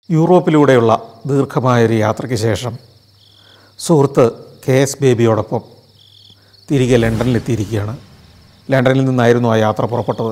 യൂറോപ്പിലൂടെയുള്ള ദീർഘമായൊരു യാത്രയ്ക്ക് ശേഷം സുഹൃത്ത് കെ എസ് ബേബിയോടൊപ്പം തിരികെ ലണ്ടനിലെത്തിയിരിക്കുകയാണ് ലണ്ടനിൽ നിന്നായിരുന്നു ആ യാത്ര പുറപ്പെട്ടത്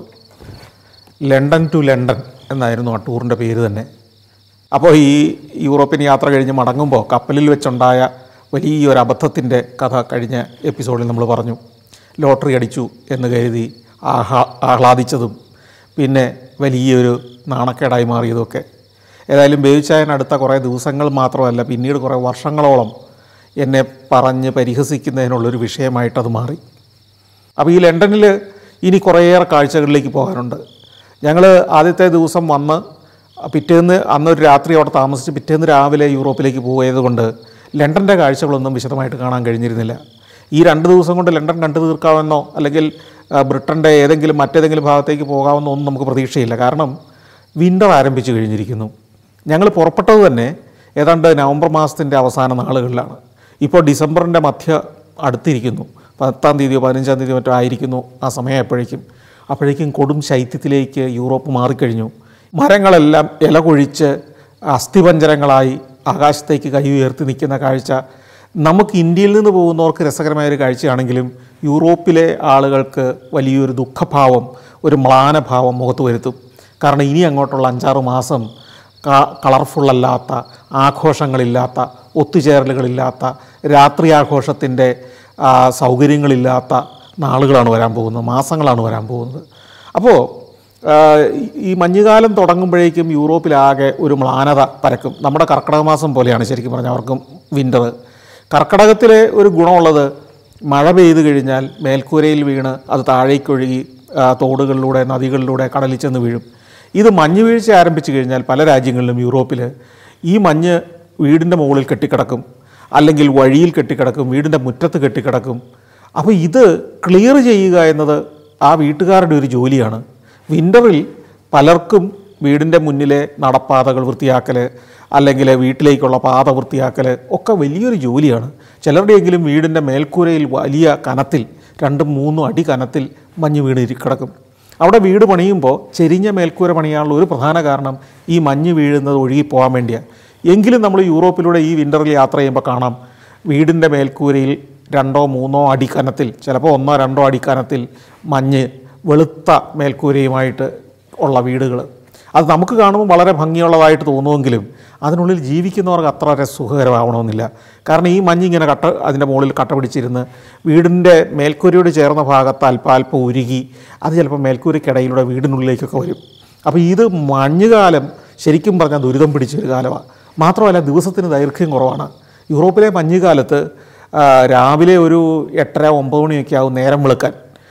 ലണ്ടൻ ടു ലണ്ടൻ എന്നായിരുന്നു ആ ടൂറിൻ്റെ പേര് തന്നെ അപ്പോൾ ഈ യൂറോപ്യൻ യാത്ര കഴിഞ്ഞ് മടങ്ങുമ്പോൾ കപ്പലിൽ വെച്ചുണ്ടായ വലിയൊരു അബദ്ധത്തിൻ്റെ കഥ കഴിഞ്ഞ എപ്പിസോഡിൽ നമ്മൾ പറഞ്ഞു ലോട്ടറി അടിച്ചു എന്ന് കരുതി ആഹ്ലാ ആഹ്ലാദിച്ചതും പിന്നെ വലിയൊരു നാണക്കേടായി മാറിയതുമൊക്കെ ഏതായാലും ബേബിച്ചായൻ അടുത്ത കുറേ ദിവസങ്ങൾ മാത്രമല്ല പിന്നീട് കുറേ വർഷങ്ങളോളം എന്നെ പറഞ്ഞ് പരിഹസിക്കുന്നതിനുള്ളൊരു വിഷയമായിട്ടത് മാറി അപ്പോൾ ഈ ലണ്ടനിൽ ഇനി കുറേയേറെ കാഴ്ചകളിലേക്ക് പോകാനുണ്ട് ഞങ്ങൾ ആദ്യത്തെ ദിവസം വന്ന് പിറ്റേന്ന് അന്നൊരു രാത്രി അവിടെ താമസിച്ച് പിറ്റേന്ന് രാവിലെ യൂറോപ്പിലേക്ക് പോയതുകൊണ്ട് ലണ്ടൻ്റെ കാഴ്ചകളൊന്നും വിശദമായിട്ട് കാണാൻ കഴിഞ്ഞിരുന്നില്ല ഈ രണ്ട് ദിവസം കൊണ്ട് ലണ്ടൻ കണ്ടു തീർക്കാമെന്നോ അല്ലെങ്കിൽ ആ, ബ്രിട്ടൻ്റെ ഏതെങ്കിലും മറ്റേതെങ്കിലും ഭാഗത്തേക്ക് പോകാമെന്നോ ഒന്നും നമുക്ക് പ്രതീക്ഷയില്ല കാരണം വിൻ്റർ ആരംഭിച്ചു കഴിഞ്ഞിരിക്കുന്നു ഞങ്ങൾ പുറപ്പെട്ടത് തന്നെ ഏതാണ്ട് നവംബർ മാസത്തിൻ്റെ അവസാന നാളുകളിലാണ് ഇപ്പോൾ ഡിസംബറിൻ്റെ മധ്യ അടുത്തിരിക്കുന്നു പത്താം തീയതിയോ പതിനഞ്ചാം തീയതിയോ മറ്റോ ആയിരിക്കുന്നു ആ സമയമായപ്പോഴേക്കും അപ്പോഴേക്കും കൊടും ശൈത്യത്തിലേക്ക് യൂറോപ്പ് മാറിക്കഴിഞ്ഞു മരങ്ങളെല്ലാം ഇല കൊഴിച്ച് അസ്ഥിപഞ്ജരങ്ങളായി ആകാശത്തേക്ക് കൈ ഉയർത്തി നിൽക്കുന്ന കാഴ്ച നമുക്ക് ഇന്ത്യയിൽ നിന്ന് പോകുന്നവർക്ക് രസകരമായ ഒരു കാഴ്ചയാണെങ്കിലും യൂറോപ്പിലെ ആളുകൾക്ക് വലിയൊരു ദുഃഖഭാവം ഒരു മ്ലാനഭാവം മുഖത്ത് വരുത്തും കാരണം ഇനി അങ്ങോട്ടുള്ള അഞ്ചാറ് മാസം കളർഫുള്ളല്ലാത്ത ആഘോഷങ്ങളില്ലാത്ത ഒത്തുചേരലുകളില്ലാത്ത രാത്രി ആഘോഷത്തിൻ്റെ ആ, സൗകര്യങ്ങളില്ലാത്ത നാളുകളാണ് വരാൻ പോകുന്നത് മാസങ്ങളാണ് വരാൻ പോകുന്നത് അപ്പോൾ ആ, ഈ- ഈ മഞ്ഞുകാലം തുടങ്ങുമ്പോഴേക്കും യൂറോപ്പിലാകെ ഒരു മ്ലാനത പരക്കും നമ്മുടെ കർക്കിടക മാസം പോലെയാണ് ശരിക്കും പറഞ്ഞാൽ അവർക്കും വിൻ്റർ കർക്കിടകത്തിലെ ഒരു ഗുണമുള്ളത് മഴ പെയ്തു കഴിഞ്ഞാൽ മേൽക്കൂരയിൽ വീണ് അത് താഴേക്കൊഴുകി ആ, തോടുകളിലൂടെ നദികളിലൂടെ കടലിൽ ചെന്ന് വീഴും ഇത് മഞ്ഞ് വീഴ്ച ആരംഭിച്ചു കഴിഞ്ഞാൽ പല രാജ്യങ്ങളിലും യൂറോപ്പിൽ ഈ മഞ്ഞ് വീടിൻ്റെ മുകളിൽ കെട്ടിക്കിടക്കും അല്ലെങ്കിൽ വഴിയിൽ കെട്ടിക്കിടക്കും വീടിൻ്റെ മുറ്റത്ത് കെട്ടിക്കിടക്കും അപ്പോൾ ഇത് ക്ലിയർ ചെയ്യുക എന്നത് ആ വീട്ടുകാരുടെ ഒരു ജോലിയാണ് വിൻ്ററിൽ പലർക്കും വീടിൻ്റെ മുന്നിലെ നടപ്പാതകൾ വൃത്തിയാക്കൽ അല്ലെങ്കിൽ വീട്ടിലേക്കുള്ള പാത വൃത്തിയാക്കൽ ഒക്കെ വലിയൊരു ജോലിയാണ് ചിലരുടെയെങ്കിലും വീടിൻ്റെ മേൽക്കൂരയിൽ വലിയ കനത്തിൽ രണ്ടും മൂന്നും അടി കനത്തിൽ മഞ്ഞ് വീണ് ഇരി- കിടക്കും അവിടെ വീട് പണിയുമ്പോൾ ചെരിഞ്ഞ മേൽക്കൂര പണിയാനുള്ള ഒരു പ്രധാന കാരണം ഈ മഞ്ഞ് വീഴുന്നത് ഒഴുകി പോകാൻ വേണ്ടിയാണ് എങ്കിലും നമ്മൾ യൂറോപ്പിലൂടെ ഈ വിൻ്ററിൽ യാത്ര ചെയ്യുമ്പോൾ കാണാം വീടിൻ്റെ മേൽക്കൂരയിൽ രണ്ടോ മൂന്നോ അടി കനത്തിൽ ചിലപ്പോൾ ഒന്നോ രണ്ടോ അടി കനത്തിൽ മഞ്ഞ് വെളുത്ത മേൽക്കൂരയുമായിട്ട് ഉള്ള വീടുകൾ അത് നമുക്ക് കാണുമ്പോൾ വളരെ ഭംഗിയുള്ളതായിട്ട് തോന്നുമെങ്കിലും അതിനുള്ളിൽ ജീവിക്കുന്നവർക്ക് അത്ര ഒരു സുഖകരമാവണമെന്നില്ല കാരണം ഈ മഞ്ഞ് ഇങ്ങനെ കട്ട അതിൻ്റെ മുകളിൽ കട്ട പിടിച്ചിരുന്ന് വീടിൻ്റെ മേൽക്കൂരയോട് ചേർന്ന ഭാഗത്ത് അല്പം അല്പം ഉരുകി അത് ചിലപ്പോൾ മേൽക്കൂരയ്ക്കിടയിലൂടെ വീടിനുള്ളിലേക്കൊക്കെ വരും അപ്പോൾ ഇത് മഞ്ഞുകാലം ശരിക്കും പറഞ്ഞാൽ ദുരിതം പിടിച്ചൊരു കാലമാണ് മാത്രമല്ല ദിവസത്തിന് ദൈർഘ്യം കുറവാണ് യൂറോപ്പിലെ മഞ്ഞുകാലത്ത് ആ, രാവിലെ ഒരു എട്ടര ഒമ്പത് മണിയൊക്കെ ആവും നേരം വെളുക്കാൻ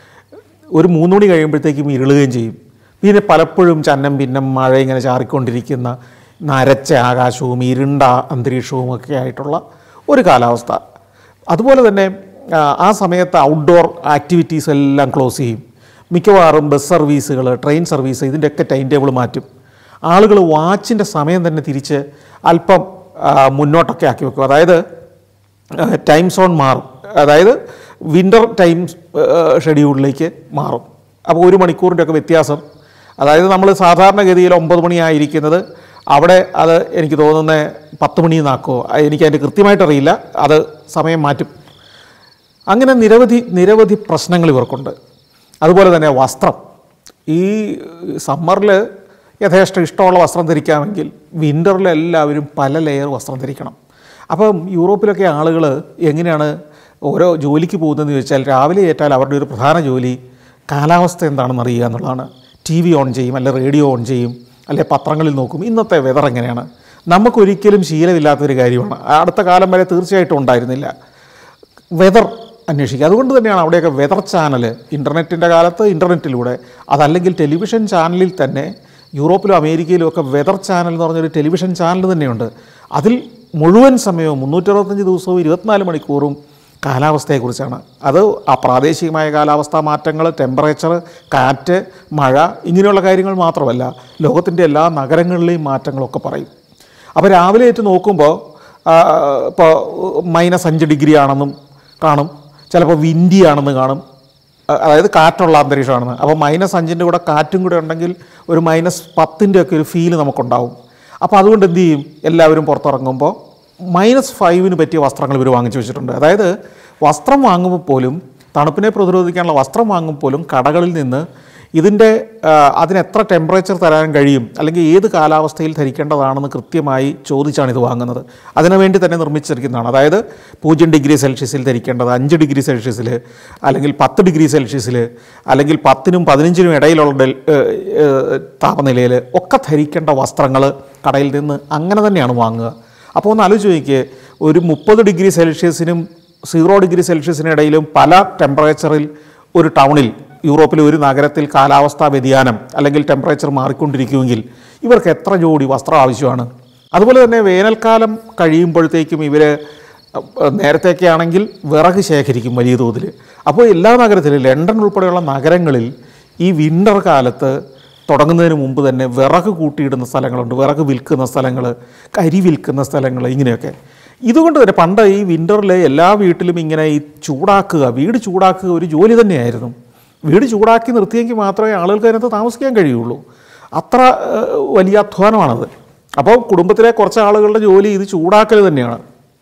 ഒരു മൂന്ന് മണി കഴിയുമ്പോഴത്തേക്കും ഇരുളുകയും ചെയ്യും പിന്നെ പലപ്പോഴും ചന്നം ഭിന്നം മഴ ഇങ്ങനെ ചാറിക്കൊണ്ടിരിക്കുന്ന നരച്ച ആകാശവും ഇരുണ്ട അന്തരീക്ഷവും ഒക്കെ ആയിട്ടുള്ള ഒരു കാലാവസ്ഥ അതുപോലെ തന്നെ ആ, ആ സമയത്ത് ഔട്ട്ഡോർ ആക്ടിവിറ്റീസ് എല്ലാം ക്ലോസ് ചെയ്യും മിക്കവാറും ബസ് സർവീസുകൾ ട്രെയിൻ സർവീസ് ഇതിൻ്റെയൊക്കെ ടൈം ടേബിൾ മാറ്റും ആളുകൾ വാച്ചിൻ്റെ സമയം തന്നെ തിരിച്ച് അല്പം ആ, മുന്നോട്ടൊക്കെ ആക്കി വെക്കും അതായത് ടൈം സോൺ മാറും അതായത് വിൻ്റർ ടൈം ഷെഡ്യൂളിലേക്ക് മാറും അപ്പോൾ ഒരു മണിക്കൂറിൻ്റെ ഒക്കെ വ്യത്യാസം അതായത് നമ്മൾ സാധാരണഗതിയിൽ ഒമ്പത് മണിയായിരിക്കുന്നത് അവിടെ അത് എനിക്ക് തോന്നുന്ന പത്ത് മണിന്നാക്കോ എനിക്ക് അതിൻ്റെ കൃത്യമായിട്ട് അറിയില്ല അത് സമയം മാറ്റും അങ്ങനെ നിരവധി നിരവധി പ്രശ്നങ്ങൾ ഇവർക്കുണ്ട് അതുപോലെ തന്നെ വസ്ത്രം ഈ സമ്മറിൽ യഥേഷ്ടം ഇഷ്ടമുള്ള വസ്ത്രം ധരിക്കാമെങ്കിൽ വിൻ്ററിൽ എല്ലാവരും പല ലെയർ വസ്ത്രം ധരിക്കണം അപ്പം യൂറോപ്പിലൊക്കെ ആളുകൾ എങ്ങനെയാണ് ഓരോ ജോലിക്ക് പോകുന്നതെന്ന് ചോദിച്ചാൽ രാവിലെ ഏറ്റാൽ അവരുടെ ഒരു പ്രധാന ജോലി കാലാവസ്ഥ എന്താണെന്ന് അറിയുക എന്നുള്ളതാണ് ടി വി ഓൺ ചെയ്യും അല്ലെ റേഡിയോ ഓൺ ചെയ്യും അല്ലെ പത്രങ്ങളിൽ നോക്കും ഇന്നത്തെ വെതർ എങ്ങനെയാണ് നമുക്കൊരിക്കലും ശീലമില്ലാത്തൊരു കാര്യമാണ് അടുത്ത കാലം വരെ തീർച്ചയായിട്ടും ഉണ്ടായിരുന്നില്ല വെതർ അന്വേഷിക്കുക അതുകൊണ്ട് തന്നെയാണ് അവിടെയൊക്കെ വെതർ ചാനൽ ഇൻ്റർനെറ്റിൻ്റെ കാലത്ത് ഇൻ്റർനെറ്റിലൂടെ അതല്ലെങ്കിൽ ടെലിവിഷൻ ചാനലിൽ തന്നെ യൂറോപ്പിലും അമേരിക്കയിലും ഒക്കെ വെതർ ചാനൽ എന്ന് പറഞ്ഞൊരു ടെലിവിഷൻ ചാനൽ തന്നെയുണ്ട് അതിൽ മുഴുവൻ സമയവും മുന്നൂറ്ററുപത്തഞ്ച് ദിവസവും ഇരുപത്തിനാല് മണിക്കൂറും കാലാവസ്ഥയെക്കുറിച്ചാണ് അത് ആ പ്രാദേശികമായ കാലാവസ്ഥാ മാറ്റങ്ങൾ ടെമ്പറേച്ചർ കാറ്റ് മഴ ഇങ്ങനെയുള്ള കാര്യങ്ങൾ മാത്രമല്ല ലോകത്തിൻ്റെ എല്ലാ നഗരങ്ങളിലെയും മാറ്റങ്ങളൊക്കെ പറയും അപ്പോൾ രാവിലെ ഏറ്റ് നോക്കുമ്പോൾ ഇപ്പോൾ മൈനസ് അഞ്ച് ഡിഗ്രി ആണെന്നും കാണും ചിലപ്പോൾ വിൻഡി ആണെന്ന് കാണും അ- അതായത് കാറ്റുള്ള അന്തരീക്ഷമാണെന്ന് അപ്പോൾ മൈനസ് അഞ്ചിൻ്റെ കൂടെ കാറ്റും കൂടെ ഉണ്ടെങ്കിൽ ഒരു മൈനസ് പത്തിൻ്റെ ഒക്കെ ഒരു ഫീല് നമുക്കുണ്ടാവും അപ്പോൾ അതുകൊണ്ട് എന്ത് ചെയ്യും എല്ലാവരും പുറത്തിറങ്ങുമ്പോൾ മൈനസ് ഫൈവിന് പറ്റിയ വസ്ത്രങ്ങൾ ഇവർ വാങ്ങിച്ചു വെച്ചിട്ടുണ്ട് അതായത് വസ്ത്രം വാങ്ങുമ്പോൾ പോലും തണുപ്പിനെ പ്രതിരോധിക്കാനുള്ള വസ്ത്രം വാങ്ങുമ്പോൾ പോലും കടകളിൽ നിന്ന് ഇതിൻ്റെ ആ, അതിന് എത്ര ടെമ്പറേച്ചർ തരാൻ കഴിയും അല്ലെങ്കിൽ ഏത് കാലാവസ്ഥയിൽ ധരിക്കേണ്ടതാണെന്ന് കൃത്യമായി ചോദിച്ചാണ് ഇത് വാങ്ങുന്നത് അതിനുവേണ്ടി തന്നെ നിർമ്മിച്ചിരിക്കുന്നതാണ് അതായത് പൂജ്യം ഡിഗ്രി സെൽഷ്യസിൽ ധരിക്കേണ്ടത് അഞ്ച് ഡിഗ്രി സെൽഷ്യസിൽ അല്ലെങ്കിൽ പത്ത് ഡിഗ്രി സെൽഷ്യസിൽ അല്ലെങ്കിൽ പത്തിനും പതിനഞ്ചിനും ഇടയിലുള്ള ഡെൽ- ഏ, ഏ, താപനിലയിൽ ഒക്കെ ധരിക്കേണ്ട വസ്ത്രങ്ങൾ കടയിൽ നിന്ന് അങ്ങനെ തന്നെയാണ് വാങ്ങുക അപ്പോൾ ഒന്ന് ആലോചിച്ച് നോക്കിയേ ഒരു മുപ്പത് ഡിഗ്രി സെൽഷ്യസിനും സീറോ ഡിഗ്രി സെൽഷ്യസിനും ഇടയിലും പല ടെമ്പറേച്ചറിൽ ഒരു ടൗണിൽ യൂറോപ്പിലെ ഒരു നഗരത്തിൽ കാലാവസ്ഥാ വ്യതിയാനം അല്ലെങ്കിൽ ടെമ്പറേച്ചർ മാറിക്കൊണ്ടിരിക്കുമെങ്കിൽ ഇവർക്ക് എത്ര ജോഡി വസ്ത്രം ആവശ്യമാണ് അതുപോലെ തന്നെ വേനൽക്കാലം കഴിയുമ്പോഴത്തേക്കും ഇവർ നേരത്തെയൊക്കെ ആണെങ്കിൽ വിറക് ശേഖരിക്കും വലിയ തോതിൽ അപ്പോൾ എല്ലാ നഗരത്തിലും ലണ്ടൻ ഉൾപ്പെടെയുള്ള നഗരങ്ങളിൽ ഈ വിൻ്റർ കാലത്ത് തുടങ്ങുന്നതിന് മുമ്പ് തന്നെ വിറക് കൂട്ടിയിടുന്ന സ്ഥലങ്ങളുണ്ട് വിറക് വിൽക്കുന്ന സ്ഥലങ്ങൾ കരി വിൽക്കുന്ന സ്ഥലങ്ങൾ ഇങ്ങനെയൊക്കെ ഇതുകൊണ്ട് തന്നെ പണ്ട് ഈ വിൻ്ററിൽ എല്ലാ വീട്ടിലും ഇങ്ങനെ ഈ ചൂടാക്കുക വീട് ചൂടാക്കുക ഒരു ജോലി തന്നെയായിരുന്നു വീട് ചൂടാക്കി നിർത്തിയെങ്കിൽ മാത്രമേ ആളുകൾക്ക് അതിനകത്ത് താമസിക്കാൻ കഴിയുള്ളൂ അത്ര ഏഹ്, വലിയ അധ്വാനമാണത് അപ്പോൾ കുടുംബത്തിലെ കുറച്ച് ആളുകളുടെ ജോലി ഇത് ചൂടാക്കൽ തന്നെയാണ്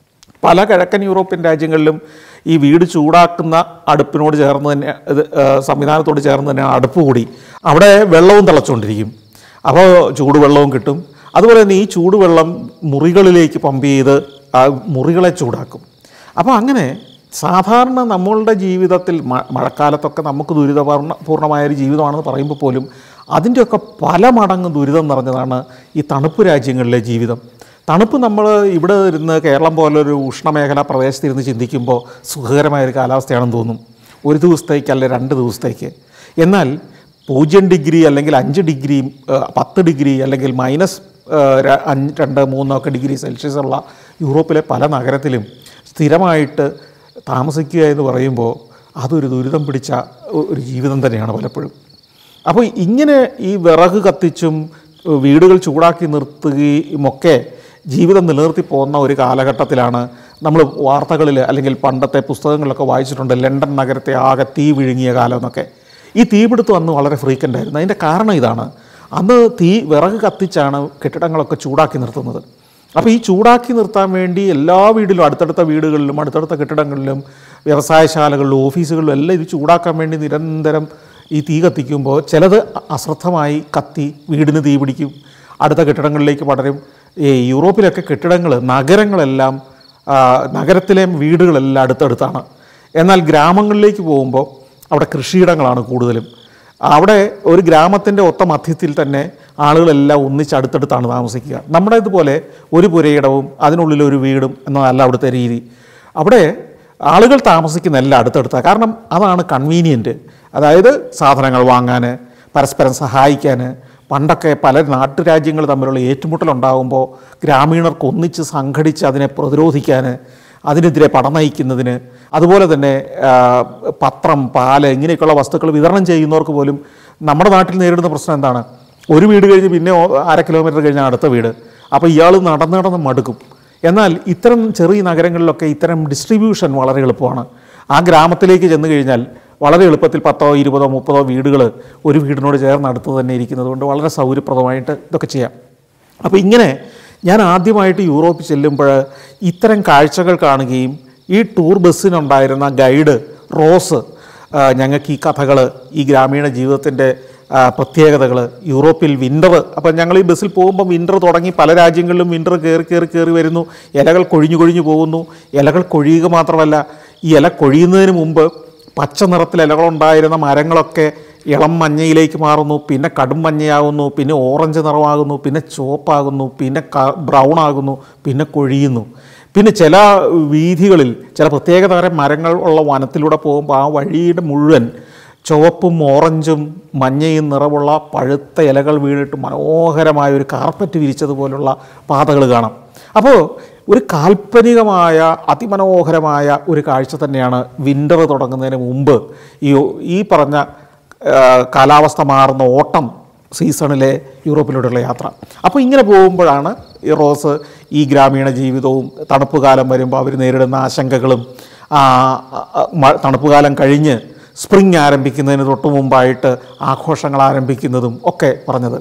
പല കിഴക്കൻ യൂറോപ്യൻ രാജ്യങ്ങളിലും ഈ വീട് ചൂടാക്കുന്ന അടുപ്പിനോട് ചേർന്ന് തന്നെ ഇത് ആ, സംവിധാനത്തോട് ചേർന്ന് തന്നെയാണ് അടുപ്പ് കൂടി അവിടെ വെള്ളവും തിളച്ചുകൊണ്ടിരിക്കും അപ്പോൾ ചൂടുവെള്ളവും കിട്ടും അതുപോലെ തന്നെ ഈ ചൂടുവെള്ളം മുറികളിലേക്ക് പമ്പ് ചെയ്ത് ആ മുറികളെ ചൂടാക്കും അപ്പോൾ അങ്ങനെ സാധാരണ നമ്മളുടെ ജീവിതത്തിൽ മ- മഴക്കാലത്തൊക്കെ നമുക്ക് ദുരിതപൂർണ്ണ പൂർണ്ണമായൊരു ജീവിതമാണെന്ന് പറയുമ്പോൾ പോലും അതിൻ്റെയൊക്കെ പല മടങ്ങ് ദുരിതം നിറഞ്ഞതാണ് ഈ തണുപ്പ് രാജ്യങ്ങളിലെ ജീവിതം തണുപ്പ് നമ്മൾ ഇവിടെ ഇരുന്ന് കേരളം പോലൊരു ഉഷ്ണമേഖലാ പ്രദേശത്തിരുന്ന് ചിന്തിക്കുമ്പോൾ സുഖകരമായൊരു കാലാവസ്ഥയാണെന്ന് തോന്നും ഒരു ദിവസത്തേക്ക് അല്ലെ രണ്ട് ദിവസത്തേക്ക് എന്നാൽ പൂജ്യം ഡിഗ്രി അല്ലെങ്കിൽ അഞ്ച് ഡിഗ്രി ഏഹ്, പത്ത് ഡിഗ്രി അല്ലെങ്കിൽ മൈനസ് ഏഹ്, ര- അഞ്ച് രണ്ട് മൂന്നൊക്കെ ഡിഗ്രി സെൽഷ്യസ് ഉള്ള യൂറോപ്പിലെ പല നഗരത്തിലും സ്ഥിരമായിട്ട് താമസിക്കുക എന്ന് പറയുമ്പോൾ അതൊരു ദുരിതം പിടിച്ച ഒ- ഒരു ജീവിതം തന്നെയാണ് പലപ്പോഴും അപ്പോൾ ഇങ്ങനെ ഈ വിറക് കത്തിച്ചും ഏഹ്, വീടുകൾ ചൂടാക്കി നിർത്തുകയും ഒക്കെ ജീവിതം നിലനിർത്തി പോകുന്ന ഒരു കാലഘട്ടത്തിലാണ് നമ്മൾ വാർത്തകളിൽ അല്ലെങ്കിൽ പണ്ടത്തെ പുസ്തകങ്ങളിലൊക്കെ വായിച്ചിട്ടുണ്ട് ലണ്ടൻ നഗരത്തെ ആകെ തീ വിഴുങ്ങിയ കാലം എന്നൊക്കെ ഈ തീപിടുത്തം അന്ന് വളരെ ഫ്രീക്വൻ്റ് ആയിരുന്നു അതിൻ്റെ കാരണം ഇതാണ് അന്ന് തീ വിറക് കത്തിച്ചാണ് കെട്ടിടങ്ങളൊക്കെ ചൂടാക്കി നിർത്തുന്നത് അപ്പോൾ ഈ ചൂടാക്കി നിർത്താൻ വേണ്ടി എല്ലാ വീടിലും അടുത്തടുത്ത വീടുകളിലും അടുത്തടുത്ത കെട്ടിടങ്ങളിലും വ്യവസായശാലകളിലും ഓഫീസുകളിലും എല്ലാം ഇത് ചൂടാക്കാൻ വേണ്ടി നിരന്തരം ഈ തീ കത്തിക്കുമ്പോൾ ചിലത് അശ്രദ്ധമായി കത്തി വീടിന് തീ പിടിക്കും അടുത്ത കെട്ടിടങ്ങളിലേക്ക് പടരും ഈ യൂറോപ്പിലൊക്കെ കെട്ടിടങ്ങൾ നഗരങ്ങളെല്ലാം ആ, നഗരത്തിലെ വീടുകളെല്ലാം അടുത്തടുത്താണ് എന്നാൽ ഗ്രാമങ്ങളിലേക്ക് പോകുമ്പോൾ അവിടെ കൃഷിയിടങ്ങളാണ് കൂടുതലും അവിടെ ഒരു ഗ്രാമത്തിൻ്റെ ഒത്ത മധ്യത്തിൽ തന്നെ ആളുകളെല്ലാം ഒന്നിച്ച് അടുത്തടുത്താണ് താമസിക്കുക നമ്മുടെ ഇതുപോലെ ഒരു പുരയിടവും അതിനുള്ളിൽ ഒരു വീടും എന്നതല്ല അവിടുത്തെ രീതി അവിടെ ആളുകൾ താമസിക്കുന്ന എല്ലാം അടുത്തടുത്താണ് കാരണം അതാണ് കൺവീനിയൻറ്റ് അതായത് സാധനങ്ങൾ വാങ്ങാൻ പരസ്പരം സഹായിക്കാൻ പണ്ടൊക്കെ പല നാട്ടുരാജ്യങ്ങൾ തമ്മിലുള്ള ഏറ്റുമുട്ടലുണ്ടാകുമ്പോൾ ഗ്രാമീണർക്ക് ഒന്നിച്ച് സംഘടിച്ച് അതിനെ പ്രതിരോധിക്കാൻ അതിനെതിരെ പടം നയിക്കുന്നതിന് അതുപോലെ തന്നെ ആ, പത്രം പാല് ഇങ്ങനെയൊക്കെയുള്ള വസ്തുക്കൾ വിതരണം ചെയ്യുന്നവർക്ക് പോലും നമ്മുടെ നാട്ടിൽ നേരിടുന്ന പ്രശ്നം എന്താണ് ഒരു വീട് കഴിഞ്ഞ് പിന്നെ ഓ- അര കിലോമീറ്റർ കഴിഞ്ഞാൽ അടുത്ത വീട് അപ്പോൾ ഇയാൾ നടന്ന് നടന്ന് മടുക്കും എന്നാൽ ഇത്തരം ചെറിയ നഗരങ്ങളിലൊക്കെ ഇത്തരം ഡിസ്ട്രിബ്യൂഷൻ വളരെ എളുപ്പമാണ് ആ ഗ്രാമത്തിലേക്ക് ചെന്ന് കഴിഞ്ഞാൽ വളരെ എളുപ്പത്തിൽ പത്തോ ഇരുപതോ മുപ്പതോ വീടുകൾ ഒരു വീടിനോട് ചേർന്ന് അടുത്ത് തന്നെ ഇരിക്കുന്നത് കൊണ്ട് വളരെ സൗകര്യപ്രദമായിട്ട് ഇതൊക്കെ ചെയ്യാം അപ്പോൾ ഇങ്ങനെ ഞാൻ ആദ്യമായിട്ട് യൂറോപ്പിൽ ചെല്ലുമ്പോൾ ഇത്തരം കാഴ്ചകൾ കാണുകയും ഈ ടൂർ ബസ്സിനുണ്ടായിരുന്ന ഗൈഡ് റോസ് ആ, ഞങ്ങൾക്ക് ഈ കഥകൾ ഈ ഗ്രാമീണ ജീവിതത്തിൻ്റെ പ്രത്യേകതകൾ യൂറോപ്പിൽ വിൻ്റർ അപ്പം ഞങ്ങൾ ഈ ബസ്സിൽ പോകുമ്പോൾ വിൻ്റർ തുടങ്ങി പല രാജ്യങ്ങളിലും വിൻ്റർ കയറി കയറി കയറി വരുന്നു ഇലകൾ കൊഴിഞ്ഞു കൊഴിഞ്ഞു പോകുന്നു ഇലകൾ കൊഴിയുക മാത്രമല്ല ഈ ഇല കൊഴിയുന്നതിന് മുമ്പ് പച്ച നിറത്തിൽ ഇലകളുണ്ടായിരുന്ന മരങ്ങളൊക്കെ ഇളം മഞ്ഞയിലേക്ക് മാറുന്നു പിന്നെ കടും മഞ്ഞയാകുന്നു പിന്നെ ഓറഞ്ച് നിറമാകുന്നു പിന്നെ ചുവപ്പാകുന്നു പിന്നെ ക ബ്രൗൺ ആകുന്നു പിന്നെ കൊഴിയുന്നു പിന്നെ ചില വീഥികളിൽ ചില പ്രത്യേക തരം മരങ്ങൾ ഉള്ള വനത്തിലൂടെ പോകുമ്പോൾ ആ വഴിയുടെ മുഴുവൻ ചുവപ്പും ഓറഞ്ചും മഞ്ഞയും നിറമുള്ള പഴുത്ത ഇലകൾ വീണിട്ട് മനോഹരമായ ഒരു കാർപ്പറ്റ് വിരിച്ചതുപോലുള്ള പാതകൾ കാണാം അപ്പോൾ ഒരു കാൽപ്പനികമായ അതിമനോഹരമായ ഒരു കാഴ്ച തന്നെയാണ് വിൻ്റർ തുടങ്ങുന്നതിന് മുമ്പ് ഈ ഈ പറഞ്ഞ ആ, കാലാവസ്ഥ മാറുന്ന ഓട്ടം സീസണിലെ യൂറോപ്പിലൂടെയുള്ള യാത്ര അപ്പോൾ ഇങ്ങനെ പോകുമ്പോഴാണ് ഈ റോസ് ഈ ഗ്രാമീണ ജീവിതവും തണുപ്പ് കാലം വരുമ്പോൾ അവർ നേരിടുന്ന ആശങ്കകളും ആ, ആ, മ- തണുപ്പ് കാലം കഴിഞ്ഞ് സ്പ്രിങ് ആരംഭിക്കുന്നതിന് തൊട്ട് മുമ്പായിട്ട് ആഘോഷങ്ങൾ ആരംഭിക്കുന്നതും ഒക്കെ പറഞ്ഞത്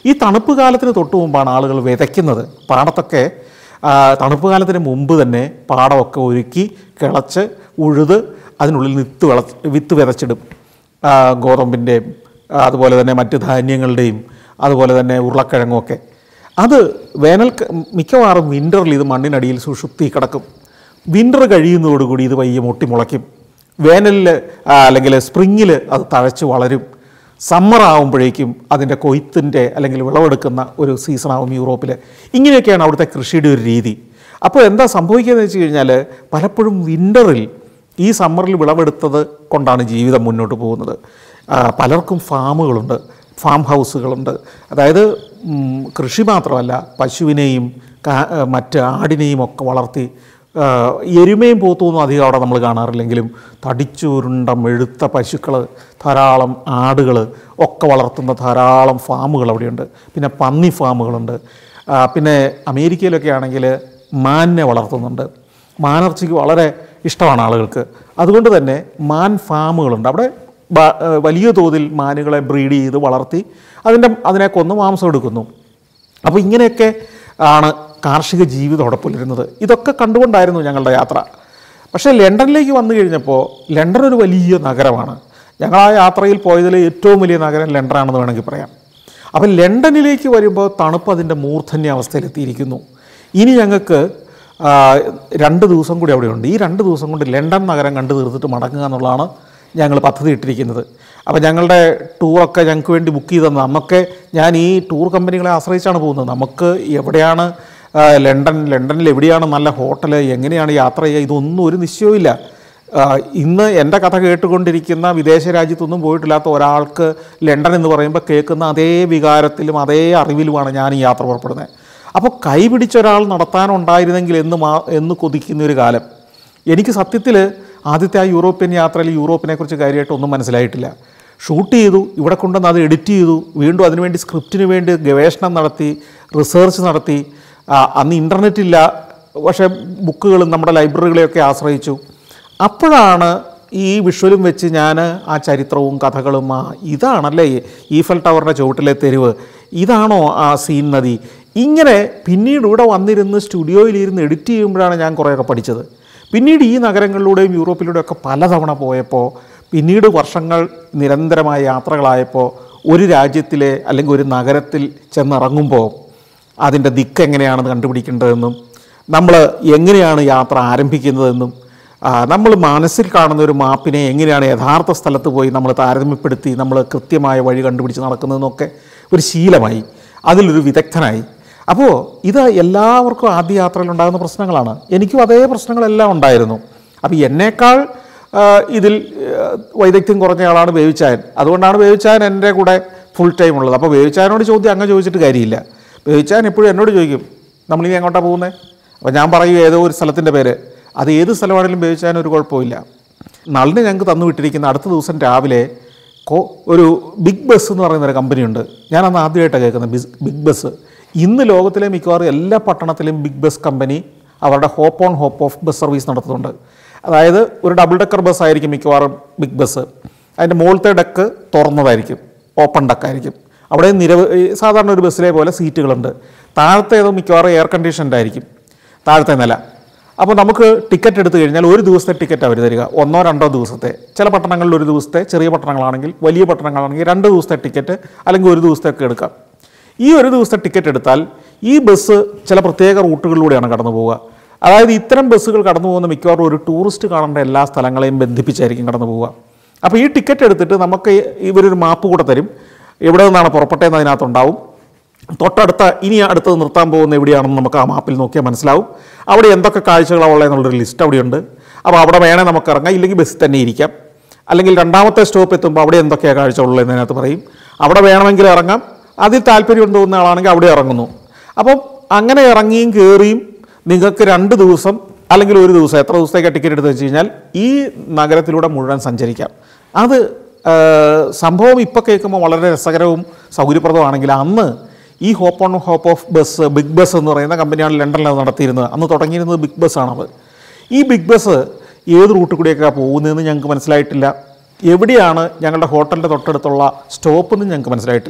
ഈ തണുപ്പ് കാലത്തിന് തൊട്ട് മുമ്പാണ് ആളുകൾ വിതയ്ക്കുന്നത് പാടത്തൊക്കെ ആ, തണുപ്പ് കാലത്തിന് മുമ്പ് തന്നെ പാടമൊക്കെ ഒരുക്കി കിളച്ച് ഉഴുത് അതിനുള്ളിൽ വിത്ത് വിള വിത്ത് വിതച്ചിടും ആ, ഗോതമ്പിൻ്റെയും ആ, അതുപോലെ തന്നെ മറ്റ് ധാന്യങ്ങളുടെയും അതുപോലെ തന്നെ ഉരുളക്കിഴങ്ങും ഒക്കെ അത് വേനൽ മിക്കവാറും വിൻ്ററിൽ ഇത് മണ്ണിനടിയിൽ സുഷുപ്തി കിടക്കും വിൻ്റർ കഴിയുന്നതോടുകൂടി ഇത് പയ്യെ മുട്ടി മുളയ്ക്കും വേനലിൽ അല്ലെങ്കിൽ സ്പ്രിങ്ങിൽ അത് തഴച്ച് വളരും സമ്മർ ആകുമ്പോഴേക്കും അതിൻ്റെ കൊയ്ത്തിൻ്റെ അല്ലെങ്കിൽ വിളവെടുക്കുന്ന ഒരു സീസണാവും യൂറോപ്പിൽ ഇങ്ങനെയൊക്കെയാണ് അവിടുത്തെ കൃഷിയുടെ ഒരു രീതി അപ്പോൾ എന്താ സംഭവിക്കുകയെന്ന് വെച്ച് കഴിഞ്ഞാൽ പലപ്പോഴും വിൻ്ററിൽ ഈ സമ്മറിൽ വിളവെടുത്തത് കൊണ്ടാണ് ജീവിതം മുന്നോട്ട് പോകുന്നത് ആ, പലർക്കും ഫാമുകളുണ്ട് ഫാം ഹൗസുകളുണ്ട് അതായത് ഉം, കൃഷി മാത്രമല്ല പശുവിനെയും കാ- ആ, മറ്റ് ആടിനെയും ഒക്കെ വളർത്തി ആ, എരുമയും പോത്തൊന്നും അധികം അവിടെ നമ്മൾ കാണാറില്ലെങ്കിലും തടിച്ചുരുണ്ട മെഴുത്ത പശുക്കൾ ധാരാളം ആടുകൾ ഒക്കെ വളർത്തുന്ന ധാരാളം ഫാമുകൾ അവിടെയുണ്ട് പിന്നെ പന്നി ഫാമുകളുണ്ട് ആ, പിന്നെ അമേരിക്കയിലൊക്കെ ആണെങ്കിൽ മാനിനെ വളർത്തുന്നുണ്ട് മാനിറച്ചിക്ക് വളരെ ഇഷ്ടമാണ് ആളുകൾക്ക് അതുകൊണ്ട് തന്നെ മാൻ ഫാമുകളുണ്ട് അവിടെ ബ- ഏഹ് വലിയ തോതിൽ മാനുകളെ ബ്രീഡ് ചെയ്ത് വളർത്തി അതിൻ്റെ അതിനെ കൊന്ന് മാംസം എടുക്കുന്നു അപ്പോൾ ഇങ്ങനെയൊക്കെ ആണ് കാർഷിക ജീവിതം അവിടെ പുലരുന്നത് ഇതൊക്കെ കണ്ടുകൊണ്ടായിരുന്നു ഞങ്ങളുടെ യാത്ര പക്ഷേ ലണ്ടനിലേക്ക് വന്നു കഴിഞ്ഞപ്പോൾ ലണ്ടൻ ഒരു വലിയ നഗരമാണ് ഞങ്ങൾ ആ യാത്രയിൽ പോയതിൽ ഏറ്റവും വലിയ നഗരം ലണ്ടനാണെന്ന് വേണമെങ്കിൽ പറയാം അപ്പം ലണ്ടനിലേക്ക് വരുമ്പോൾ തണുപ്പ് അതിൻ്റെ മൂർധന്യാവസ്ഥയിലെത്തിയിരിക്കുന്നു ഇനി ഞങ്ങൾക്ക് ആ, രണ്ട് ദിവസം കൂടി അവിടെയുണ്ട് ഈ രണ്ട് ദിവസം കൊണ്ട് ലണ്ടൻ നഗരം കണ്ടു തീർത്തിട്ട് മടങ്ങുക എന്നുള്ളതാണ് ഞങ്ങൾ പദ്ധതി ഇട്ടിരിക്കുന്നത് അപ്പോൾ ഞങ്ങളുടെ ടൂറൊക്കെ ഞങ്ങൾക്ക് വേണ്ടി ബുക്ക് ചെയ്തത് അന്നൊക്കെ ഞാൻ ഈ ടൂർ കമ്പനികളെ ആശ്രയിച്ചാണ് പോകുന്നത് നമുക്ക് എവിടെയാണ് ആ, ലണ്ടൻ ലണ്ടനിൽ എവിടെയാണ് നല്ല ഹോട്ടൽ എങ്ങനെയാണ് യാത്ര ചെയ്യുക ഇതൊന്നും ഒരു നിശ്ചയവുമില്ല ആ, ഇന്ന് എൻ്റെ കഥ കേട്ടുകൊണ്ടിരിക്കുന്ന വിദേശ രാജ്യത്തൊന്നും പോയിട്ടില്ലാത്ത ഒരാൾക്ക് ലണ്ടൻ എന്ന് പറയുമ്പോൾ കേൾക്കുന്ന അതേ വികാരത്തിലും അതേ അറിവിലുമാണ് ഞാൻ ഈ യാത്ര പുറപ്പെടുന്നത് അപ്പോൾ കൈ പിടിച്ച ഒരാൾ നടത്താനുണ്ടായിരുന്നെങ്കിൽ എന്ന് മാ എന്ന് കൊതിക്കുന്ന ഒരു കാലം എനിക്ക് സത്യത്തിൽ ആദ്യത്തെ ആ യൂറോപ്യൻ യാത്രയിൽ യൂറോപ്പിനെ കുറിച്ച് കാര്യമായിട്ട് ഒന്നും മനസ്സിലായിട്ടില്ല ഷൂട്ട് ചെയ്തു ഇവിടെ കൊണ്ടുവന്ന് അത് എഡിറ്റ് ചെയ്തു വീണ്ടും അതിനുവേണ്ടി സ്ക്രിപ്റ്റിന് വേണ്ടി ഗവേഷണം നടത്തി റിസർച്ച് നടത്തി ആ, അന്ന് ഇൻ്റർനെറ്റ് ഇല്ല പക്ഷേ ബുക്കുകളും നമ്മുടെ ലൈബ്രറികളെയൊക്കെ ആശ്രയിച്ചു അപ്പോഴാണ് ഈ വിഷ്വലും വെച്ച് ഞാൻ ആ ചരിത്രവും കഥകളും ആ ഇതാണല്ലേ ഈ ഈഫൽ ടവറിൻ്റെ ചുവട്ടിലെ തെരുവ് ഇതാണോ ആ സീൻ നദി ഇങ്ങനെ പിന്നീട് ഇവിടെ വന്നിരുന്ന് സ്റ്റുഡിയോയിലിരുന്ന് എഡിറ്റ് ചെയ്യുമ്പോഴാണ് ഞാൻ കുറേയൊക്കെ പഠിച്ചത് പിന്നീട് ഈ നഗരങ്ങളിലൂടെയും യൂറോപ്പിലൂടെയും ഒക്കെ പലതവണ പോയപ്പോൾ പിന്നീട് വർഷങ്ങൾ നിരന്തരമായ യാത്രകളായപ്പോൾ ഒരു രാജ്യത്തിലെ അല്ലെങ്കിൽ ഒരു നഗരത്തിൽ ചെന്നിറങ്ങുമ്പോൾ അതിൻ്റെ ദിക്ക് എങ്ങനെയാണെന്ന് കണ്ടുപിടിക്കേണ്ടതെന്നും നമ്മൾ എങ്ങനെയാണ് യാത്ര ആരംഭിക്കുന്നതെന്നും ആ, നമ്മൾ മനസ്സിൽ കാണുന്ന ഒരു മാപ്പിനെ എങ്ങനെയാണ് യഥാർത്ഥ സ്ഥലത്ത് പോയി നമ്മൾ താരതമ്യപ്പെടുത്തി നമ്മൾ കൃത്യമായ വഴി കണ്ടുപിടിച്ച് നടക്കുന്നതെന്നൊക്കെ ഒരു ശീലമായി അതിലൊരു വിദഗ്ധനായി അപ്പോൾ ഇത് എല്ലാവർക്കും ആദ്യ യാത്രയിൽ ഉണ്ടാകുന്ന പ്രശ്നങ്ങളാണ് എനിക്കും അതേ പ്രശ്നങ്ങളെല്ലാം ഉണ്ടായിരുന്നു അപ്പോൾ എന്നേക്കാൾ ആ, ഇതിൽ ആ, വൈദഗ്ധ്യം കുറഞ്ഞ ആളാണ് വേവിച്ചായൻ അതുകൊണ്ടാണ് വേവിച്ചായൻ എൻ്റെ കൂടെ ഫുൾ ടൈം ഉള്ളത് അപ്പോൾ വേവിച്ചായനോട് ചോദ്യം അങ്ങ് ചോദിച്ചിട്ട് കാര്യമില്ല വേവിച്ചായൻ എപ്പോഴും എന്നോട് ചോദിക്കും നമ്മളിനി എങ്ങോട്ടാണ് പോകുന്നത് അപ്പോൾ ഞാൻ പറയും ഏതോ ഒരു സ്ഥലത്തിൻ്റെ പേര് അത് ഏത് സ്ഥലമാണെങ്കിലും വേവിച്ചാൻ ഒരു കുഴപ്പമില്ല നളിന് ഞങ്ങൾക്ക് തന്നു വിട്ടിരിക്കുന്ന അടുത്ത ദിവസം രാവിലെ കോ ഒരു ബിഗ് ബസ് എന്ന് പറയുന്ന ഒരു കമ്പനിയുണ്ട് ഞാൻ അന്ന് ആദ്യമായിട്ടാണ് കേൾക്കുന്നത് ബിസ് ബിഗ് ബസ് ഇന്ന് ലോകത്തിലെ മിക്കവാറും എല്ലാ പട്ടണത്തിലും ബിഗ് ബസ് കമ്പനി അവരുടെ hop on hop off bus service നടത്തുന്നുണ്ട് അതായത് ഒരു ഡബിൾ ഡെക്കർ ബസ് ആയിരിക്കും മിക്കവാറും ബിഗ് ബസ് അതിൻ്റെ മുകളിലത്തെ ഡെക്ക് തുറന്നതായിരിക്കും ഓപ്പൺ ഡെക്കായിരിക്കും അവിടെ നിരവധി സാധാരണ ഒരു ബസ്സിലെ പോലെ സീറ്റുകളുണ്ട് താഴത്തെ ഏതോ മിക്കവാറും എയർ കണ്ടീഷൻഡ് ആയിരിക്കും താഴത്തെ നില അപ്പോൾ നമുക്ക് ടിക്കറ്റ് എടുത്തു കഴിഞ്ഞാൽ ഒരു ദിവസത്തെ ടിക്കറ്റ് അവർ തരിക ഒന്നോ രണ്ടോ ദിവസത്തെ ചില പട്ടണങ്ങളിൽ ഒരു ദിവസത്തെ ചെറിയ പട്ടണങ്ങളാണെങ്കിൽ വലിയ പട്ടണങ്ങളാണെങ്കിൽ രണ്ട് ദിവസത്തെ ടിക്കറ്റ് അല്ലെങ്കിൽ ഒരു ദിവസത്തേക്ക് എടുക്കാം ഈ ഒരു ദിവസത്തെ ടിക്കറ്റ് എടുത്താൽ ഈ ബസ് ചില പ്രത്യേക റൂട്ടുകളിലൂടെയാണ് കടന്നു പോവുക അതായത് ഇത്തരം ബസ്സുകൾ കടന്നു പോകുന്ന മിക്കവാറും ഒരു ടൂറിസ്റ്റ് കാണേണ്ട എല്ലാ സ്ഥലങ്ങളെയും ബന്ധിപ്പിച്ചായിരിക്കും കടന്നു പോവുക അപ്പോൾ ഈ ടിക്കറ്റ് എടുത്തിട്ട് നമുക്ക് ഇവരൊരു മാപ്പ് കൂടെ തരും എവിടെ നിന്നാണ് പുറപ്പെട്ടതെന്ന് അതിനകത്തുണ്ടാവും തൊട്ടടുത്ത ഇനി അടുത്തത് നിർത്താൻ പോകുന്ന എവിടെയാണെന്ന് നമുക്ക് ആ മാപ്പിൽ നോക്കിയാൽ മനസ്സിലാവും അവിടെ എന്തൊക്കെ കാഴ്ചകളാണ് ഉള്ളത് എന്നുള്ളൊരു ലിസ്റ്റ് അവിടെയുണ്ട് അപ്പോൾ അവിടെ വേണേൽ നമുക്ക് ഇറങ്ങാം ഇല്ലെങ്കിൽ ബസ്സിൽ തന്നെ ഇരിക്കാം അല്ലെങ്കിൽ രണ്ടാമത്തെ സ്റ്റോപ്പ് എത്തുമ്പോൾ അവിടെ എന്തൊക്കെയാണ് കാഴ്ച ഉള്ളത് എന്നതിനകത്ത് പറയും അവിടെ വേണമെങ്കിൽ ഇറങ്ങാം അതിൽ താല്പര്യം തോന്നുന്ന ആളാണെങ്കിൽ അവിടെ ഇറങ്ങുന്നു അപ്പം അങ്ങനെ ഇറങ്ങിയും കയറിയും നിങ്ങൾക്ക് രണ്ട് ദിവസം അല്ലെങ്കിൽ ഒരു ദിവസം എത്ര ദിവസത്തേക്ക് ടിക്കറ്റ് എടുത്ത് വെച്ച് കഴിഞ്ഞാൽ ഈ നഗരത്തിലൂടെ മുഴുവൻ സഞ്ചരിക്കാം അത് ആ, സംഭവം ഇപ്പോൾ കേൾക്കുമ്പോൾ വളരെ രസകരവും സൗകര്യപ്രദമാണെങ്കിൽ അന്ന് ഈ hop on hop off bus big bus എന്ന് പറയുന്ന കമ്പനിയാണ് ലണ്ടനിൽ അത് നടത്തിയിരുന്നത് അന്ന് തുടങ്ങിയിരുന്നത് ബിഗ് ബസ്സാണത് ഈ ബിഗ് ബസ് ഏത് റൂട്ടിൽ കൂടിയൊക്കെയാണ് പോകുന്നതെന്ന് ഞങ്ങൾക്ക് മനസ്സിലായിട്ടില്ല എവിടെയാണ് ഞങ്ങളുടെ ഹോട്ടലിൻ്റെ തൊട്ടടുത്തുള്ള സ്റ്റോപ്പ് എന്ന് ഞങ്ങൾക്ക് മനസ്സിലായിട്ടില്ല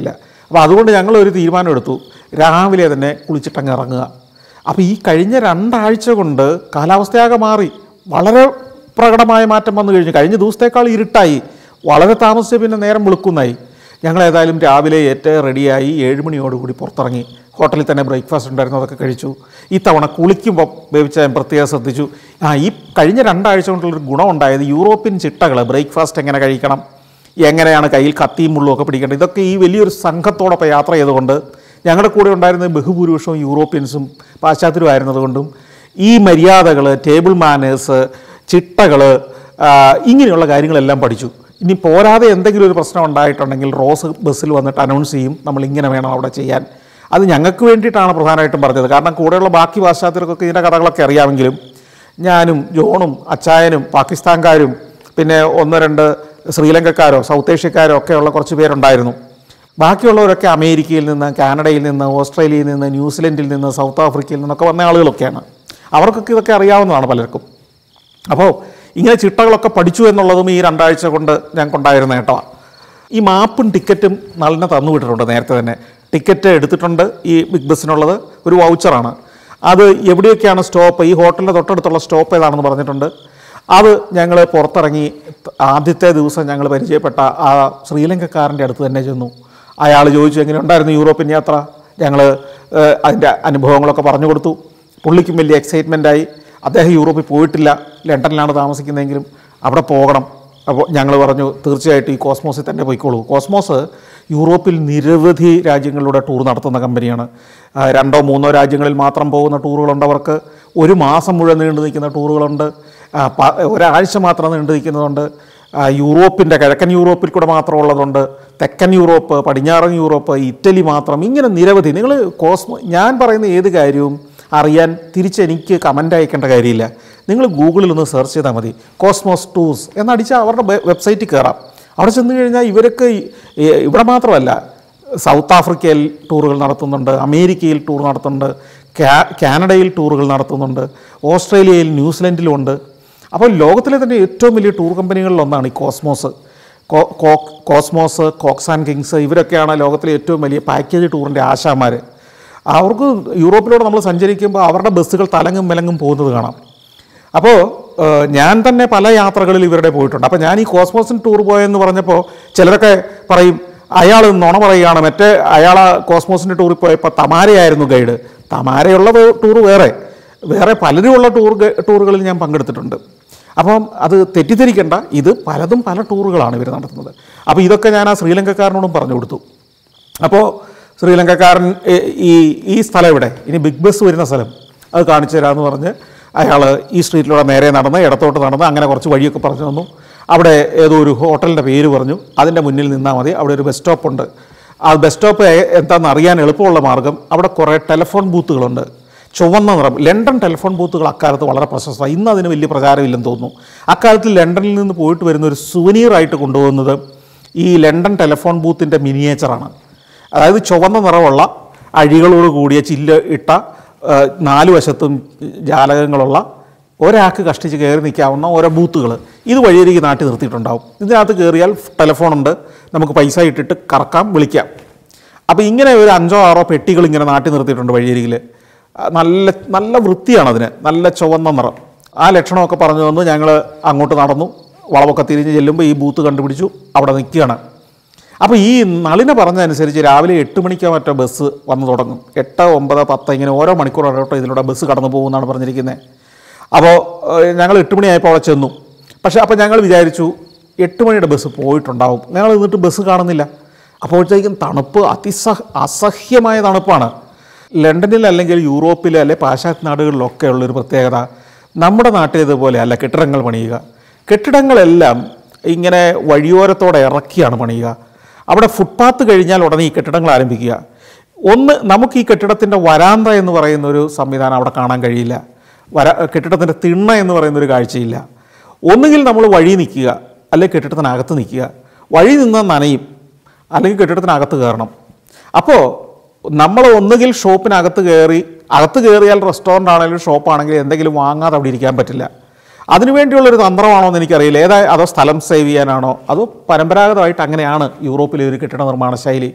അപ്പോൾ അതുകൊണ്ട് ഞങ്ങൾ ഒരു തീരുമാനം എടുത്തു രാവിലെ തന്നെ കുളിച്ചിട്ടങ്ങ് ഇറങ്ങുക അപ്പോൾ ഈ കഴിഞ്ഞ രണ്ടാഴ്ച കൊണ്ട് കാലാവസ്ഥയാകെ മാറി വളരെ പ്രകടമായ മാറ്റം വന്നു കഴിഞ്ഞു കഴിഞ്ഞ ദിവസത്തേക്കാൾ ഇരുട്ടായി വളരെ താമസിച്ച് പിന്നെ നേരം വെളുക്കുന്നായി ഞങ്ങൾ ഏതായാലും രാവിലെ ഏറ്റ റെഡിയായി ഏഴ് മണിയോടുകൂടി പുറത്തിറങ്ങി ഹോട്ടലിൽ തന്നെ ബ്രേക്ക്ഫാസ്റ്റ് ഉണ്ടായിരുന്നു അതൊക്കെ കഴിച്ചു ഈ തവണ കുളിക്കുമ്പോൾ വേവിച്ച ഞാൻ പ്രത്യേകം ശ്രദ്ധിച്ചു ആ ഈ കഴിഞ്ഞ രണ്ടാഴ്ച കൊണ്ടുള്ളൊരു ഗുണമുണ്ടായത് യൂറോപ്യൻ ചിട്ടകൾ ബ്രേക്ക്ഫാസ്റ്റ് എങ്ങനെ കഴിക്കണം എങ്ങനെയാണ് കയ്യിൽ കത്തിയും മുള്ളും ഒക്കെ പിടിക്കേണ്ടത് ഇതൊക്കെ ഈ വലിയൊരു സംഘത്തോടൊപ്പം യാത്ര ചെയ്തുകൊണ്ട് ഞങ്ങളുടെ കൂടെ ഉണ്ടായിരുന്ന ബഹുഭൂരിപക്ഷവും യൂറോപ്യൻസും പാശ്ചാത്യരും ആയിരുന്നതുകൊണ്ടും ഈ മര്യാദകൾ ടേബിൾ മാനേഴ്സ് ചിട്ടകൾ ഇങ്ങനെയുള്ള കാര്യങ്ങളെല്ലാം പഠിച്ചു ഇനി പോരാതെ എന്തെങ്കിലും ഒരു പ്രശ്നം ഉണ്ടായിട്ടുണ്ടെങ്കിൽ റോസ് ബസ്സിൽ വന്നിട്ട് അനൗൺസ് ചെയ്യും നമ്മൾ ഇങ്ങനെ വേണം അവിടെ ചെയ്യാൻ അത് ഞങ്ങൾക്ക് വേണ്ടിയിട്ടാണ് പ്രധാനമായിട്ടും പറഞ്ഞത് കാരണം കൂടെയുള്ള ബാക്കി പാശ്ചാത്യർക്കൊക്കെ ഇതിൻ്റെ കഥകളൊക്കെ അറിയാമെങ്കിലും ഞാനും ജോണും അച്ചായനും പാകിസ്ഥാൻകാരും പിന്നെ ഒന്ന് രണ്ട് ശ്രീലങ്കക്കാരോ സൗത്ത് ഏഷ്യക്കാരോ ഒക്കെയുള്ള കുറച്ച് പേരുണ്ടായിരുന്നു ബാക്കിയുള്ളവരൊക്കെ അമേരിക്കയിൽ നിന്ന് കാനഡയിൽ നിന്ന് ഓസ്ട്രേലിയയിൽ നിന്ന് ന്യൂസിലൻഡിൽ നിന്ന് സൗത്ത് ആഫ്രിക്കയിൽ നിന്നൊക്കെ വന്ന ആളുകളൊക്കെയാണ് അവർക്കൊക്കെ ഇതൊക്കെ അറിയാവുന്നതാണ് പലർക്കും അപ്പോൾ ഇങ്ങനെ ചിട്ടകളൊക്കെ പഠിച്ചു എന്നുള്ളതും ഈ രണ്ടാഴ്ച കൊണ്ട് ഞങ്ങൾക്കുണ്ടായിരുന്ന നേട്ടമാണ് ഈ മാപ്പും ടിക്കറ്റും നളിനെ തന്നു വിട്ടിട്ടുണ്ട് നേരത്തെ തന്നെ ടിക്കറ്റ് എടുത്തിട്ടുണ്ട് ഈ ബിഗ് ബസ്സിനുള്ളത് ഒരു വൗച്ചറാണ് അത് എവിടെയൊക്കെയാണ് സ്റ്റോപ്പ് ഈ ഹോട്ടലിൻ്റെ തൊട്ടടുത്തുള്ള സ്റ്റോപ്പ് ഏതാണെന്ന് പറഞ്ഞിട്ടുണ്ട് അത് ഞങ്ങൾ പുറത്തിറങ്ങി ആദ്യത്തെ ദിവസം ഞങ്ങൾ പരിചയപ്പെട്ട ആ ശ്രീലങ്കക്കാരൻ്റെ അടുത്ത് തന്നെ ചെന്നു അയാൾ ചോദിച്ചു എങ്ങനെ ഉണ്ടായിരുന്നു യൂറോപ്യൻ യാത്ര ഞങ്ങൾ അതിൻ്റെ അനുഭവങ്ങളൊക്കെ പറഞ്ഞു കൊടുത്തു പുള്ളിക്കും വലിയ എക്സൈറ്റ്മെൻ്റ് ആയി അദ്ദേഹം യൂറോപ്പിൽ പോയിട്ടില്ല ലണ്ടനിലാണ് താമസിക്കുന്നതെങ്കിലും അവിടെ പോകണം അപ്പോൾ ഞങ്ങൾ പറഞ്ഞു തീർച്ചയായിട്ടും ഈ കോസ്മോസിൽ തന്നെ പോയിക്കോളൂ കോസ്മോസ് യൂറോപ്പിൽ നിരവധി രാജ്യങ്ങളിലൂടെ ടൂർ നടത്തുന്ന കമ്പനിയാണ് ആ, രണ്ടോ മൂന്നോ രാജ്യങ്ങളിൽ മാത്രം പോകുന്ന ടൂറുകളുണ്ട് അവർക്ക് ഒരു മാസം മുഴുവൻ നീണ്ടു നിൽക്കുന്ന ടൂറുകളുണ്ട് ആ, പ- ഒരാഴ്ച മാത്രം നീണ്ടു നിൽക്കുന്നതുണ്ട് ആ, യൂറോപ്പിൻ്റെ കിഴക്കൻ യൂറോപ്പിൽ കൂടെ മാത്രമുള്ളതുണ്ട് തെക്കൻ യൂറോപ്പ് പടിഞ്ഞാറൻ യൂറോപ്പ് ഇറ്റലി മാത്രം ഇങ്ങനെ നിരവധി നിങ്ങൾ കോസ്മോ ഞാൻ പറയുന്ന ഏത് കാര്യവും അറിയാൻ തിരിച്ചെനിക്ക് കമൻ്റ് അയക്കേണ്ട കാര്യമില്ല നിങ്ങൾ ഗൂഗിളിൽ ഒന്ന് സെർച്ച് ചെയ്താൽ മതി കോസ്മോസ് ടൂർസ് എന്നടിച്ചാൽ അവരുടെ വെ- വെബ്സൈറ്റിൽ കയറാം അവിടെ ചെന്ന് കഴിഞ്ഞാൽ ഇവരൊക്കെ ഈ- ഈ- ഇവിടെ മാത്രമല്ല സൗത്ത് ആഫ്രിക്കയിൽ ടൂറുകൾ നടത്തുന്നുണ്ട് അമേരിക്കയിൽ ടൂർ നടത്തുന്നുണ്ട് കാ- കാനഡയിൽ ടൂറുകൾ നടത്തുന്നുണ്ട് ഓസ്ട്രേലിയയിൽ ന്യൂസിലൻഡിലുമുണ്ട് അപ്പോൾ ലോകത്തിലെ തന്നെ ഏറ്റവും വലിയ ടൂർ കമ്പനികളിലൊന്നാണ് ഈ കോസ്മോസ് കോ- കോ- കോസ്മോസ് കോക്സ് ആൻഡ് കിങ്സ് ഇവരൊക്കെയാണ് ലോകത്തിലെ ഏറ്റവും വലിയ പാക്കേജ് ടൂറിൻ്റെ ആശാമാർ അവർക്ക് യൂറോപ്പിലൂടെ നമ്മൾ സഞ്ചരിക്കുമ്പോൾ അവരുടെ ബസ്സുകൾ തലങ്ങും വിലങ്ങും പോകുന്നത് കാണാം അപ്പോൾ ഏഹ്, ഞാൻ തന്നെ പല യാത്രകളിൽ ഇവരുടെ പോയിട്ടുണ്ട് അപ്പോൾ ഞാൻ ഈ കോസ്മോസിൻ ടൂർ പോയെന്ന് പറഞ്ഞപ്പോൾ ചിലരൊക്കെ പറയും അയാൾ നുണ പറയുകയാണ് മറ്റേ അയാൾ ആ കോസ്മോസിൻ്റെ ടൂറിൽ പോയപ്പോൾ തമാരയായിരുന്നു ഗൈഡ് തമാരയുള്ള ടൂർ വേറെ വേറെ പലരുമുള്ള ടൂർ ഗ- ടൂറുകളിൽ ഞാൻ പങ്കെടുത്തിട്ടുണ്ട് അപ്പം അത് തെറ്റിദ്ധരിക്കേണ്ട ഇത് പലതും പല ടൂറുകളാണ് ഇവർ നടത്തുന്നത് അപ്പോൾ ഇതൊക്കെ ഞാൻ ആ ശ്രീലങ്കക്കാരനോടും പറഞ്ഞു കൊടുത്തു അപ്പോൾ ശ്രീലങ്കക്കാരൻ ഏ, ഈ ഈ സ്ഥലം ഇവിടെ ഇനി ബിഗ് ബസ് വരുന്ന സ്ഥലം അത് കാണിച്ചു തരാമെന്ന് പറഞ്ഞ് അയാൾ ഈ സ്ട്രീറ്റിലൂടെ നേരെ നടന്ന് ഇടത്തോട്ട് നടന്ന് അങ്ങനെ കുറച്ച് വഴിയൊക്കെ പറഞ്ഞു തന്നു അവിടെ ഏതോ ഒരു ഹോട്ടലിൻ്റെ പേര് പറഞ്ഞു അതിൻ്റെ മുന്നിൽ നിന്നാൽ മതി അവിടെ ഒരു ബസ് സ്റ്റോപ്പ് ഉണ്ട് ആ ബസ് സ്റ്റോപ്പ് എ- എന്താണെന്ന് അറിയാൻ എളുപ്പമുള്ള മാർഗം അവിടെ കുറേ ടെലിഫോൺ ബൂത്തുകളുണ്ട് ചുവന്ന നിറം ലണ്ടൻ ടെലിഫോൺ ബൂത്തുകൾ അക്കാലത്ത് വളരെ പ്രശസ്തമാണ് ഇന്ന് അതിന് വലിയ പ്രചാരമില്ലെന്ന് തോന്നുന്നു അക്കാലത്ത് ലണ്ടനിൽ നിന്ന് പോയിട്ട് വരുന്ന ഒരു സുവനീറായിട്ട് കൊണ്ടുപോകുന്നത് ഈ ലണ്ടൻ ടെലിഫോൺ ബൂത്തിൻ്റെ മിനിയേച്ചറാണ് അതായത് ചുവന്ന നിറമുള്ള അഴികളോട് കൂടിയ ചില്ല് ഇട്ട ആ, നാല് വശത്തും ജാലകങ്ങളുള്ള ഒരാൾക്ക് കഷ്ടിച്ച് കയറി നിൽക്കാവുന്ന ഓരോ ബൂത്തുകൾ ഇത് വഴിയരികെ നാട്ടി നിർത്തിയിട്ടുണ്ടാവും ഇതിനകത്ത് കയറിയാൽ ടെലിഫോണുണ്ട് നമുക്ക് പൈസ ഇട്ടിട്ട് കറക്കാം വിളിക്കാം അപ്പോൾ ഇങ്ങനെ ഒരു അഞ്ചോ ആറോ പെട്ടികൾ ഇങ്ങനെ നാട്ടി നിർത്തിയിട്ടുണ്ട് വഴിയരികിൽ നല്ല നല്ല വൃത്തിയാണ് അതിന് നല്ല ചുവന്ന നിറം ആ ലക്ഷണമൊക്കെ പറഞ്ഞു തന്നു ഞങ്ങൾ അങ്ങോട്ട് നടന്നു വളവൊക്കെ തിരിഞ്ഞ് ചെല്ലുമ്പോൾ ഈ ബൂത്ത് കണ്ടുപിടിച്ചു അവിടെ നിൽക്കുകയാണ് അപ്പോൾ ഈ നളിന പറഞ്ഞതനുസരിച്ച് രാവിലെ എട്ട് മണിക്കോ മറ്റോ ബസ് വന്നു തുടങ്ങും എട്ട് ഒമ്പത് പത്ത് ഇങ്ങനെ ഓരോ മണിക്കൂർ ഇടവിട്ട് ഇതിലൂടെ ബസ് കടന്നു പോകുമെന്നാണ് പറഞ്ഞിരിക്കുന്നത് അപ്പോൾ ഏഹ്, ഞങ്ങൾ എട്ട് മണിയായപ്പോൾ അവിടെ ചെന്നു പക്ഷേ അപ്പോൾ ഞങ്ങൾ വിചാരിച്ചു എട്ട് മണിയുടെ ബസ് പോയിട്ടുണ്ടാവും ഞങ്ങൾ എന്നിട്ട് ബസ് കാണുന്നില്ല അപ്പോഴത്തേക്കും തണുപ്പ് അതിസഹ അസഹ്യമായ തണുപ്പാണ് ലണ്ടനിൽ അല്ലെങ്കിൽ യൂറോപ്പിൽ അല്ലെ പാശ്ചാത്യ നാടുകളിലൊക്കെ ഉള്ളൊരു പ്രത്യേകത നമ്മുടെ നാട്ടിലേതുപോലെ അല്ല കെട്ടിടങ്ങൾ പണിയുക കെട്ടിടങ്ങളെല്ലാം ഇങ്ങനെ വഴിയോരത്തോടെ ഇറക്കിയാണ് പണിയുക അവിടെ ഫുട്പാത്ത് കഴിഞ്ഞാൽ ഉടനെ ഈ കെട്ടിടങ്ങൾ ആരംഭിക്കുക ഒന്ന് നമുക്ക് ഈ കെട്ടിടത്തിൻ്റെ വരാന്ത എന്ന് പറയുന്ന ഒരു സംവിധാനം അവിടെ കാണാൻ കഴിയില്ല വര കെട്ടിടത്തിൻ്റെ തിണ്ണ എന്ന് പറയുന്ന ഒരു കാഴ്ചയില്ല ഒന്നുകിൽ നമ്മൾ വഴി നിൽക്കുക അല്ലെങ്കിൽ കെട്ടിടത്തിനകത്ത് നിൽക്കുക വഴി നിന്നാൽ നനയും അല്ലെങ്കിൽ കെട്ടിടത്തിനകത്ത് കയറണം അപ്പോൾ നമ്മൾ ഒന്നുകിൽ ഷോപ്പിനകത്ത് കയറി അകത്ത് കയറിയാൽ റെസ്റ്റോറൻ്റ് ആണെങ്കിലും ഷോപ്പാണെങ്കിലും എന്തെങ്കിലും വാങ്ങാതെ അവിടെ ഇരിക്കാൻ പറ്റില്ല അതിനുവേണ്ടിയുള്ളൊരു തന്ത്രമാണോ എന്ന് എനിക്കറിയില്ല ഏതാ അതോ സ്ഥലം സേവ് ചെയ്യാനാണോ അതോ പരമ്പരാഗതമായിട്ട് അങ്ങനെയാണ് യൂറോപ്പിലെ ഒരു കെട്ടിട നിർമ്മാണ ശൈലി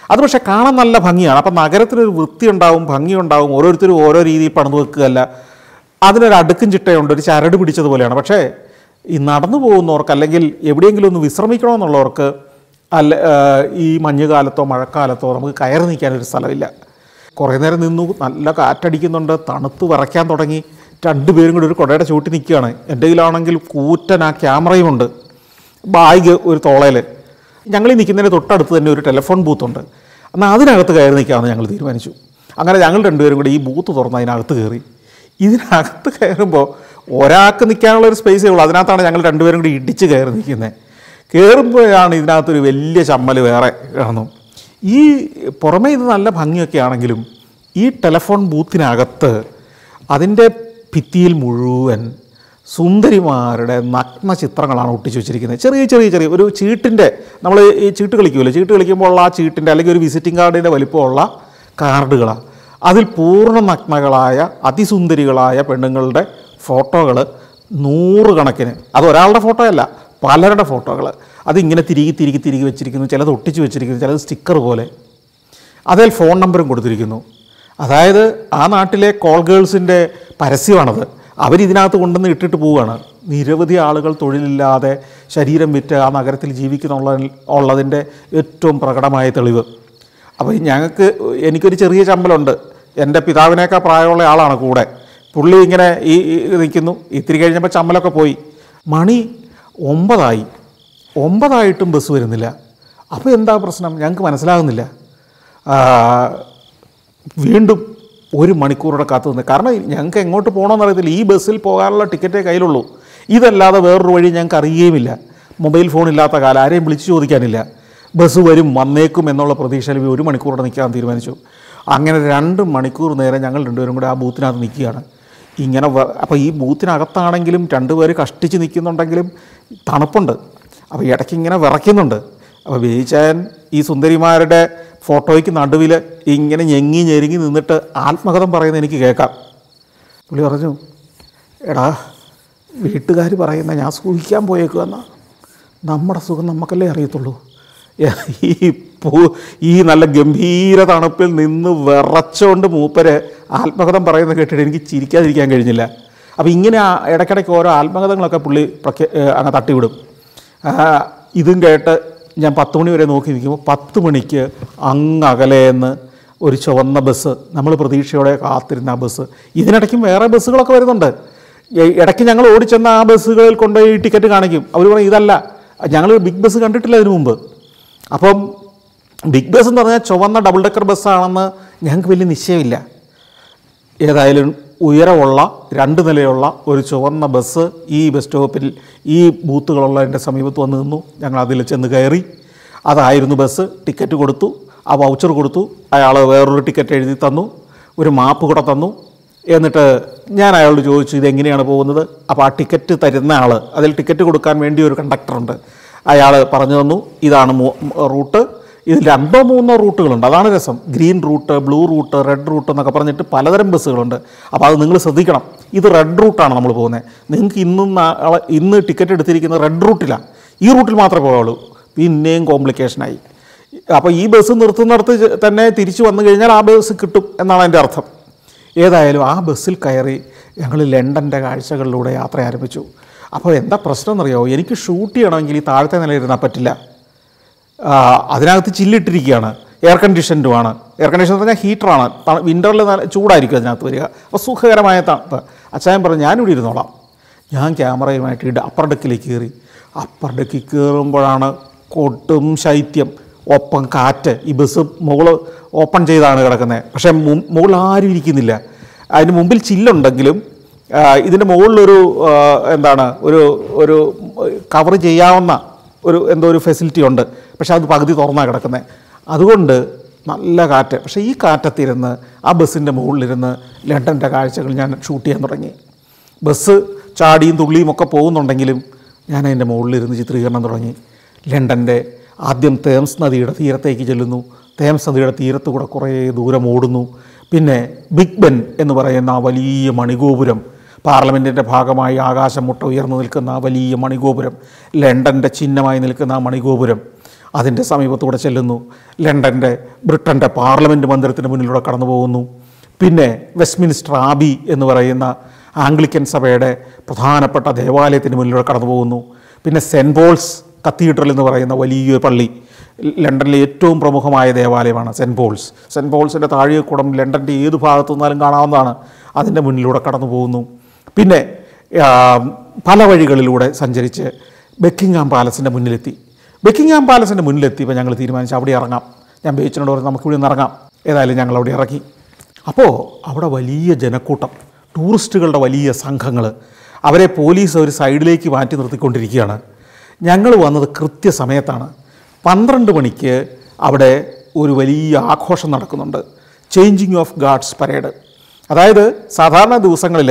അത് പക്ഷേ കാണാൻ നല്ല ഭംഗിയാണ് അപ്പം നഗരത്തിനൊരു വൃത്തി ഉണ്ടാവും ഭംഗി ഉണ്ടാവും ഓരോരുത്തരും ഓരോ രീതിയിൽ പണിത് വെക്കുകയല്ല അതിനൊരു അടുക്കും ചിട്ടയുണ്ട് ഒരു ചരട് പിടിച്ചതുപോലെയാണ് പക്ഷേ ഈ നടന്നു പോകുന്നവർക്ക് അല്ലെങ്കിൽ എവിടെയെങ്കിലും ഒന്ന് വിശ്രമിക്കണമെന്നുള്ളവർക്ക് അല്ല ആ, ഈ മഞ്ഞുകാലത്തോ മഴക്കാലത്തോ നമുക്ക് കയറി നിൽക്കാനൊരു സ്ഥലമില്ല കുറേ നേരം നിന്നു നല്ല കാറ്റടിക്കുന്നുണ്ട് തണുത്ത് വിറയ്ക്കാൻ തുടങ്ങി രണ്ടുപേരും കൂടി ഒരു കുടയുടെ ചൂട്ടി നിൽക്കുകയാണ് എൻ്റെ കയ്യിലാണെങ്കിൽ കൂറ്റൻ ആ ക്യാമറയുമുണ്ട് ബാഗ് ഒരു തോളയിൽ ഞങ്ങൾ ഈ നിൽക്കുന്നതിന് തൊട്ടടുത്ത് തന്നെ ഒരു ടെലിഫോൺ ബൂത്തുണ്ട് എന്നാൽ അതിനകത്ത് കയറി നിൽക്കാമെന്ന് ഞങ്ങൾ തീരുമാനിച്ചു അങ്ങനെ ഞങ്ങൾ രണ്ടുപേരും കൂടി ഈ ബൂത്ത് തുറന്ന് അതിനകത്ത് കയറി ഇതിനകത്ത് കയറുമ്പോൾ ഒരാൾക്ക് നിൽക്കാനുള്ള ഒരു സ്പേസേ ഉള്ളൂ അതിനകത്താണ് ഞങ്ങൾ രണ്ടുപേരും കൂടി ഇടിച്ച് കയറി നിൽക്കുന്നത് കയറുമ്പോഴാണ് ഇതിനകത്തൊരു വലിയ ചമ്മൽ വേറെ കാണുന്നു ഈ പുറമേ ഇത് നല്ല ഭംഗിയൊക്കെ ആണെങ്കിലും ഈ ടെലിഫോൺ ബൂത്തിനകത്ത് അതിൻ്റെ ഭിത്തിയിൽ മുഴുവൻ സുന്ദരിമാരുടെ നഗ്ന ചിത്രങ്ങളാണ് ഒട്ടിച്ചു വെച്ചിരിക്കുന്നത് ചെറിയ ചെറിയ ചെറിയ ഒരു ചീട്ടിൻ്റെ നമ്മൾ ഈ ചീട്ട് കളിക്കുമല്ലോ ചീട്ട് കളിക്കുമ്പോൾ ഉള്ള ആ ചീട്ടിൻ്റെ അല്ലെങ്കിൽ ഒരു വിസിറ്റിംഗ് കാർഡിൻ്റെ വലിപ്പമുള്ള കാർഡുകളാണ് അതിൽ പൂർണ്ണ നഗ്നകളായ അതിസുന്ദരികളായ പെണ്ണുങ്ങളുടെ ഫോട്ടോകൾ നൂറുകണക്കിന് അത് ഒരാളുടെ ഫോട്ടോ അല്ല പലരുടെ ഫോട്ടോകൾ അതിങ്ങനെ തിരികെ തിരികെ തിരികെ വെച്ചിരിക്കുന്നു ചിലത് ഒട്ടിച്ച് വെച്ചിരിക്കുന്നു ചിലത് സ്റ്റിക്കർ പോലെ അതിൽ ഫോൺ നമ്പറും കൊടുത്തിരിക്കുന്നു അതായത് ആ നാട്ടിലെ കോൾ ഗേൾസിൻ്റെ പരസ്യമാണത് അവരിതിനകത്ത് കൊണ്ടുവന്ന് ഇട്ടിട്ട് പോവുകയാണ് നിരവധി ആളുകൾ തൊഴിലില്ലാതെ ശരീരം വിറ്റ് ആ നഗരത്തിൽ ജീവിക്കുന്നുള്ള ഉള്ളതിൻ്റെ ഏറ്റവും പ്രകടമായ തെളിവ് അപ്പോൾ ഞങ്ങൾക്ക് എനിക്കൊരു ചെറിയ ചമ്പലുണ്ട് എൻ്റെ പിതാവിനേക്കാൾ പ്രായമുള്ള ആളാണ് കൂടെ പുള്ളി ഇങ്ങനെ ഈ ഈ നിൽക്കുന്നു ഇത്തിരി കഴിഞ്ഞപ്പോൾ ചമ്മലൊക്കെ പോയി മണി ഒമ്പതായി ഒമ്പതായിട്ടും ബസ് വരുന്നില്ല അപ്പോൾ എന്താ പ്രശ്നം ഞങ്ങൾക്ക് മനസ്സിലാകുന്നില്ല ആ, വീണ്ടും ഒരു മണിക്കൂറുടെ കാത്തു നിന്ന് കാരണം ഞങ്ങൾക്ക് എങ്ങോട്ട് പോകണമെന്ന് അറിയത്തില്ല ഈ ബസ്സിൽ പോകാനുള്ള ടിക്കറ്റേ കയ്യിലുള്ളൂ ഇതല്ലാതെ വേറൊരു വഴി ഞങ്ങൾക്ക് അറിയുകയുമില്ല മൊബൈൽ ഫോൺ ഇല്ലാത്ത കാലം ആരെയും വിളിച്ചു ചോദിക്കാനില്ല ബസ് വരും വന്നേക്കും എന്നുള്ള പ്രതീക്ഷയിൽ ഒരു മണിക്കൂറോടെ നിൽക്കാൻ തീരുമാനിച്ചു അങ്ങനെ രണ്ട് മണിക്കൂർ നേരം ഞങ്ങൾ രണ്ടുപേരും കൂടെ ആ ബൂത്തിനകത്ത് നിൽക്കുകയാണ് ഇങ്ങനെ വ- അപ്പോൾ ഈ ബൂത്തിനകത്താണെങ്കിലും രണ്ടുപേര് കഷ്ടിച്ച് നിൽക്കുന്നുണ്ടെങ്കിലും തണുപ്പുണ്ട് അപ്പോൾ ഇടയ്ക്ക് ഇങ്ങനെ വിറയ്ക്കുന്നുണ്ട് അപ്പോൾ വേയിച്ചാൻ ഈ സുന്ദരിമാരുടെ ഫോട്ടോയ്ക്ക് നടുവിൽ ഇങ്ങനെ ഞെങ്ങി ഞെരുങ്ങി നിന്നിട്ട് ആത്മകഥം പറയുന്നത് എനിക്ക് കേൾക്കാം പുള്ളി പറഞ്ഞു എടാ വീട്ടുകാർ പറയുന്ന ഞാൻ സൂഹിക്കാൻ പോയേക്കുമെന്നാ നമ്മുടെ സുഖം നമുക്കല്ലേ അറിയത്തുള്ളൂ ഈ പൂ ഈ നല്ല ഗംഭീര തണുപ്പിൽ നിന്ന് വിറച്ചുകൊണ്ട് മൂപ്പര് ആത്മകഥം പറയുന്നത് കേട്ടിട്ട് എനിക്ക് ചിരിക്കാതിരിക്കാൻ കഴിഞ്ഞില്ല അപ്പോൾ ഇങ്ങനെ ആ ഇടയ്ക്കിടയ്ക്ക് ഓരോ ആത്മകഥങ്ങളൊക്കെ പുള്ളി പ്രഖ്യ ഏ, അങ്ങ് തട്ടിവിടും ആ, ഇതും കേട്ട് ഞാൻ പത്ത് മണി വരെ നോക്കി നിൽക്കുമ്പോൾ പത്ത് മണിക്ക് അങ്ങ് അകലേന്ന് ഒരു ചുവന്ന ബസ് നമ്മൾ പ്രതീക്ഷയോടെ കാത്തിരുന്ന ആ ബസ് ഇതിനിടയ്ക്കും വേറെ ബസ്സുകളൊക്കെ വരുന്നുണ്ട് ഇ- ഇടയ്ക്ക് ഞങ്ങൾ ഓടിച്ചെന്ന ആ ബസ്സുകളിൽ കൊണ്ടുപോയി ടിക്കറ്റ് കാണിക്കും അവർ പറയും ഇതല്ല ഞങ്ങൾ ബിഗ് ബസ് കണ്ടിട്ടില്ല ഇതിനു മുമ്പ് അപ്പം ബിഗ് ബസ് എന്ന് പറഞ്ഞാൽ ചുവന്ന ഡബിൾ ഡെക്കർ ബസ്സാണെന്ന് ഞങ്ങൾക്ക് വലിയ നിശ്ചയമില്ല ഏതായാലും ഉയരമുള്ള രണ്ട് നിലയുള്ള ഒരു ചുവന്ന ബസ് ഈ ബസ് സ്റ്റോപ്പിൽ ഈ ബൂത്തുകളുള്ളതിൻ്റെ സമീപത്ത് വന്ന് നിന്നു ഞങ്ങൾ അതിൽ ചെന്ന് കയറി അതായിരുന്നു ബസ് ടിക്കറ്റ് കൊടുത്തു ആ വൗച്ചർ കൊടുത്തു അയാൾ വേറൊരു ടിക്കറ്റ് എഴുതി തന്നു ഒരു മാപ്പ് കൂടെ തന്നു എന്നിട്ട് ഞാൻ അയാളോട് ചോദിച്ചു ഇതെങ്ങനെയാണ് പോകുന്നത് അപ്പോൾ ആ ടിക്കറ്റ് തരുന്ന ആൾ അതിൽ ടിക്കറ്റ് കൊടുക്കാൻ വേണ്ടി ഒരു കണ്ടക്ടറുണ്ട് അയാൾ പറഞ്ഞു തന്നു ഇതാണ് മൂ- റൂട്ട് ഇതിൽ രണ്ടോ മൂന്നോ റൂട്ടുകളുണ്ട് അതാണ് രസം green route blue route red route എന്നൊക്കെ പറഞ്ഞിട്ട് പലതരം ബസ്സുകളുണ്ട് അപ്പോൾ അത് നിങ്ങൾ ശ്രദ്ധിക്കണം ഇത് റെഡ് റൂട്ടാണ് നമ്മൾ പോകുന്നത് നിങ്ങൾക്ക് ഇന്നും നാളെ ഇന്ന് ടിക്കറ്റ് എടുത്തിരിക്കുന്നത് റെഡ് റൂട്ടിലാണ് ഈ റൂട്ടിൽ മാത്രമേ പോവുള്ളൂ പിന്നെയും കോംപ്ലിക്കേഷനായി അപ്പോൾ ഈ ബസ് നിർത്തുന്നിടത്ത് ചെ- തന്നെ തിരിച്ചു വന്നു കഴിഞ്ഞാൽ ആ ബസ് കിട്ടും എന്നാണ് എൻ്റെ അർത്ഥം ഏതായാലും ആ ബസ്സിൽ കയറി ഞങ്ങൾ ലണ്ടൻ്റെ കാഴ്ചകളിലൂടെ യാത്ര ആരംഭിച്ചു അപ്പോൾ എന്താ പ്രശ്നം എന്നറിയാമോ എനിക്ക് ഷൂട്ട് ചെയ്യണമെങ്കിൽ ഈ താഴത്തെ നിലയിരുന്നാൽ പറ്റില്ല ആ, അതിനകത്ത് ചില്ലിട്ടിരിക്കുകയാണ് എയർ കണ്ടീഷൻഡുമാണ് എയർ കണ്ടീഷൻ എന്ന് പറഞ്ഞാൽ ഹീറ്ററാണ് വിൻ്ററിൽ ചൂടായിരിക്കും അതിനകത്ത് വരിക അപ്പോൾ സുഖകരമായ തണുപ്പ് അച്ചായൻ പറഞ്ഞു ഞാനിവിടെ ഇരുന്നോളാം ഞാൻ ക്യാമറയുമായിട്ട് ഇട അപ്പർ ഡെക്കിലേക്ക് കയറി അപ്പർ ഡെക്കിൽ കയറുമ്പോഴാണ് കൊട്ടും ശൈത്യം ഒപ്പം കാറ്റ് ഈ ബസ് മുകൾ ഓപ്പൺ ചെയ്താണ് കിടക്കുന്നത് പക്ഷേ മു- മുകളിൽ ആരും ഇരിക്കുന്നില്ല അതിന് മുമ്പിൽ ചില്ലുണ്ടെങ്കിലും ആ, ഇതിൻ്റെ മുകളിലൊരു ആ, എന്താണ് ഒരു ഒരു കവർ ചെയ്യാവുന്ന ഒരു എന്തോ ഒരു ഫെസിലിറ്റി ഉണ്ട് പക്ഷേ അത് പകുതി തുറന്നാണ് കിടക്കുന്നത് അതുകൊണ്ട് നല്ല കാറ്റ് പക്ഷേ ഈ കാറ്റത്തിരുന്ന് ആ ബസ്സിൻ്റെ മുകളിലിരുന്ന് ലണ്ടൻ്റെ കാഴ്ചകൾ ഞാൻ ഷൂട്ട് ചെയ്യാൻ തുടങ്ങി ബസ് ചാടിയും തുള്ളിയും ഒക്കെ പോകുന്നുണ്ടെങ്കിലും ഞാൻ അതിൻ്റെ മുകളിലിരുന്ന് ചിത്രീകരണം തുടങ്ങി ലണ്ടൻ്റെ ആദ്യം തേംസ് നദിയുടെ തീരത്തേക്ക് ചെല്ലുന്നു തേംസ് നദിയുടെ തീരത്ത് കൂടെ കുറേ ദൂരം ഓടുന്നു പിന്നെ ബിഗ് ബെൻ എന്ന് പറയുന്ന ആ വലിയ മണിഗോപുരം പാർലമെൻറ്റിൻ്റെ ഭാഗമായി ആകാശം മുട്ട ഉയർന്നു നിൽക്കുന്ന ആ വലിയ മണിഗോപുരം ലണ്ടൻ്റെ ചിഹ്നമായി നിൽക്കുന്ന ആ മണിഗോപുരം അതിൻ്റെ സമീപത്തൂടെ ചെല്ലുന്നു ലണ്ടൻ്റെ ബ്രിട്ടൻ്റെ പാർലമെൻറ്റ് മന്ദിരത്തിന് മുന്നിലൂടെ കടന്നു പോകുന്നു പിന്നെ വെസ്റ്റ്മിനിസ്റ്റർ ആബി എന്ന് പറയുന്ന ആംഗ്ലിക്കൻ സഭയുടെ പ്രധാനപ്പെട്ട ദേവാലയത്തിന് മുന്നിലൂടെ കടന്നു പോകുന്നു പിന്നെ സെൻറ്റ് പോൾസ് കത്തീഡ്രൽ എന്ന് പറയുന്ന വലിയ പള്ളി ലണ്ടനിലെ ഏറ്റവും പ്രമുഖമായ ദേവാലയമാണ് സെൻറ്റ് പോൾസ് സെൻറ്റ് പോൾസിൻ്റെ താഴികക്കുടം ലണ്ടൻ്റെ ഏത് ഭാഗത്തു നിന്നാലും കാണാവുന്നതാണ് അതിൻ്റെ മുന്നിലൂടെ കടന്നു പോകുന്നു പിന്നെ ആ, പല വഴികളിലൂടെ സഞ്ചരിച്ച് ബെക്കിംഗ്ഹാം പാലസിൻ്റെ മുന്നിലെത്തി ബെക്കിംഗ്ഹാം പാലസിൻ്റെ മുന്നിലെത്തിയപ്പോൾ ഞങ്ങൾ തീരുമാനിച്ചു അവിടെ ഇറങ്ങാം ഞാൻ ബേച്ചിനോട് പറഞ്ഞു നമുക്ക് ഇവിടെ നിന്ന് ഇറങ്ങാം ഏതായാലും ഞങ്ങൾ അവിടെ ഇറങ്ങി അപ്പോൾ അവിടെ വലിയ ജനക്കൂട്ടം ടൂറിസ്റ്റുകളുടെ വലിയ സംഘങ്ങൾ അവരെ പോലീസ് ഒരു സൈഡിലേക്ക് മാറ്റി നിർത്തിക്കൊണ്ടിരിക്കുകയാണ് ഞങ്ങൾ വന്നത് കൃത്യസമയത്താണ് പന്ത്രണ്ട് മണിക്ക് അവിടെ ഒരു വലിയ ആഘോഷം നടക്കുന്നുണ്ട് ചേഞ്ചിങ് ഓഫ് ഗാർഡ്സ് പരേഡ് അതായത് സാധാരണ ദിവസങ്ങളിൽ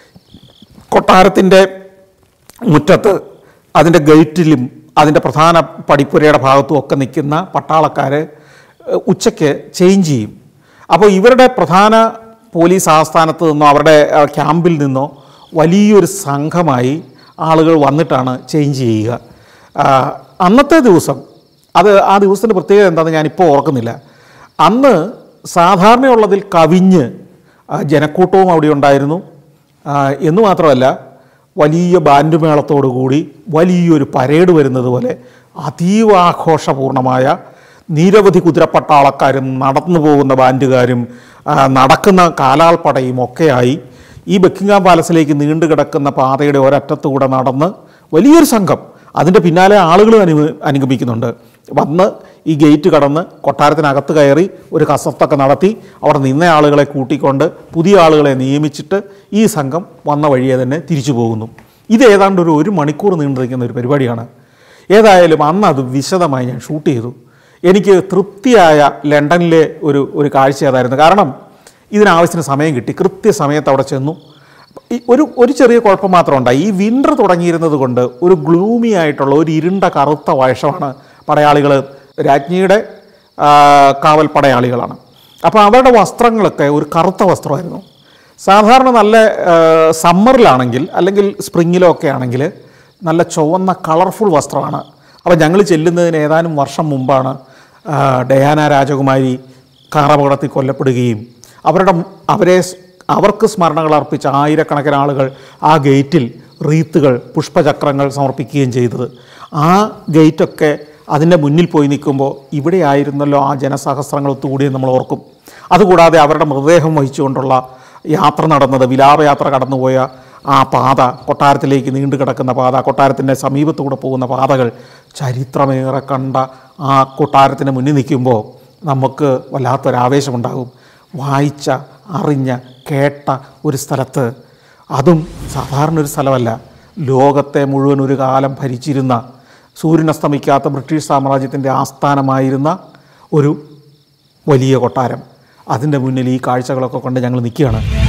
കൊട്ടാരത്തിൻ്റെ മുറ്റത്ത് അതിൻ്റെ ഗേറ്റിലും അതിൻ്റെ പ്രധാന പടിപ്പുരയുടെ ഭാഗത്തും ഒക്കെ നിൽക്കുന്ന പട്ടാളക്കാർ ഉച്ചയ്ക്ക് ചേഞ്ച് ചെയ്യും അപ്പോൾ ഇവരുടെ പ്രധാന പോലീസ് ആസ്ഥാനത്ത് നിന്നോ അവരുടെ ആ, ക്യാമ്പിൽ നിന്നോ വലിയൊരു സംഘമായി ആളുകൾ വന്നിട്ടാണ് ചേഞ്ച് ചെയ്യുക ആ, അന്നത്തെ ദിവസം അത് ആ ദിവസത്തിൻ്റെ പ്രത്യേകത എന്താണെന്ന് ഞാനിപ്പോൾ ഓർക്കുന്നില്ല അന്ന് സാധാരണയുള്ളതിൽ കവിഞ്ഞ് ആ, ജനക്കൂട്ടവും അവിടെ ഉണ്ടായിരുന്നു ആ, എന്ന് മാത്രമല്ല വലിയ ബാൻഡ് മേളത്തോടു കൂടി വലിയൊരു പരേഡ് വരുന്നത് പോലെ അതീവ ആഘോഷപൂർണമായ നിരവധി കുതിരപ്പട്ടാളക്കാരും നടന്നു പോകുന്ന ബാൻഡുകാരും ആ, നടക്കുന്ന കാലാൾപ്പടയും ഒക്കെയായി ഈ ബക്കിംഗാം പാലസിലേക്ക് നീണ്ടു കിടക്കുന്ന പാതയുടെ ഒരറ്റത്തുകൂടെ നടന്ന് വലിയൊരു സംഘം അതിൻ്റെ പിന്നാലെ ആളുകൾ അനു അനുഗമിക്കുന്നുണ്ട് വന്ന് ഈ ഗേറ്റ് കടന്ന് കൊട്ടാരത്തിനകത്ത് കയറി ഒരു കസർത്തൊക്കെ നടത്തി അവിടെ നിന്ന ആളുകളെ കൂട്ടിക്കൊണ്ട് പുതിയ ആളുകളെ നിയമിച്ചിട്ട് ഈ സംഘം വന്ന വഴിയെ തന്നെ തിരിച്ചു പോകുന്നു ഇത് ഏതാണ്ട് ഒരു ഒരു മണിക്കൂർ നീണ്ടു നിൽക്കുന്ന ഒരു പരിപാടിയാണ് ഏതായാലും അന്ന് അത് വിശദമായി ഞാൻ ഷൂട്ട് ചെയ്തു എനിക്ക് തൃപ്തിയായ ലണ്ടനിലെ ഒരു ഒരു കാഴ്ച അതായിരുന്നു കാരണം ഇതിനാവശ്യത്തിന് സമയം കിട്ടി കൃത്യസമയത്ത് അവിടെ ചെന്നു ഈ ഒരു ഒരു ചെറിയ കുഴപ്പം മാത്രം ഉണ്ടായി ഈ വിൻ്റർ തുടങ്ങിയിരുന്നത് കൊണ്ട് ഒരു ഗ്ലൂമി ആയിട്ടുള്ള ഒരു ഇരുണ്ട കറുത്ത വേഷമാണ് പടയാളികൾ രാജ്ഞിയുടെ ആ, കാവൽ പടയാളികളാണ് അപ്പോൾ അവരുടെ വസ്ത്രങ്ങളൊക്കെ ഒരു കറുത്ത വസ്ത്രമായിരുന്നു സാധാരണ നല്ല ആ, സമ്മറിലാണെങ്കിൽ അല്ലെങ്കിൽ സ്പ്രിങ്ങിലോ ഒക്കെ ആണെങ്കിൽ നല്ല ചുവന്ന കളർഫുൾ വസ്ത്രമാണ് അപ്പോൾ ഞങ്ങൾ ചെല്ലുന്നതിന് ഏതാനും വർഷം മുമ്പാണ് ആ, ഡയാന രാജകുമാരി കാറപകടത്തിൽ കൊല്ലപ്പെടുകയും അവരുടെ അവരെ സ്- അവർക്ക് സ്മരണകൾ അർപ്പിച്ച ആയിരക്കണക്കിന് ആളുകൾ ആ ഗേറ്റിൽ റീത്തുകൾ പുഷ്പചക്രങ്ങൾ സമർപ്പിക്കുകയും ചെയ്തത് ആ ഗേറ്റൊക്കെ അതിൻ്റെ മുന്നിൽ പോയി നിൽക്കുമ്പോൾ ഇവിടെ ആയിരുന്നല്ലോ ആ ജനസഹസ്രങ്ങൾ ഒത്തുകൂടിയെന്ന് നമ്മൾ ഓർക്കും അതുകൂടാതെ അവരുടെ മൃതദേഹം വഹിച്ചുകൊണ്ടുള്ള യാത്ര നടന്നത് വിലാപയാത്ര കടന്നുപോയ ആ പാത കൊട്ടാരത്തിലേക്ക് നീണ്ടു കിടക്കുന്ന പാത കൊട്ടാരത്തിൻ്റെ സമീപത്തൂടെ പോകുന്ന പാതകൾ ചരിത്രമേറെ കണ്ട ആ കൊട്ടാരത്തിന് മുന്നിൽ നിൽക്കുമ്പോൾ നമുക്ക് വല്ലാത്തൊരാവേശമുണ്ടാകും വായിച്ച അറിഞ്ഞ കേട്ട ഒരു സ്ഥലത്ത് അതും സാധാരണ ഒരു സ്ഥലമല്ല ലോകത്തെ മുഴുവൻ ഒരു കാലം ഭരിച്ചിരുന്ന സൂര്യനസ്തമിക്കാത്ത ബ്രിട്ടീഷ് സാമ്രാജ്യത്തിൻ്റെ ആസ്ഥാനമായിരുന്ന ഒരു വലിയ കൊട്ടാരം അതിൻ്റെ മുന്നിൽ ഈ കാഴ്ചകളൊക്കെ കൊണ്ട് ഞങ്ങൾ നിൽക്കുകയാണ്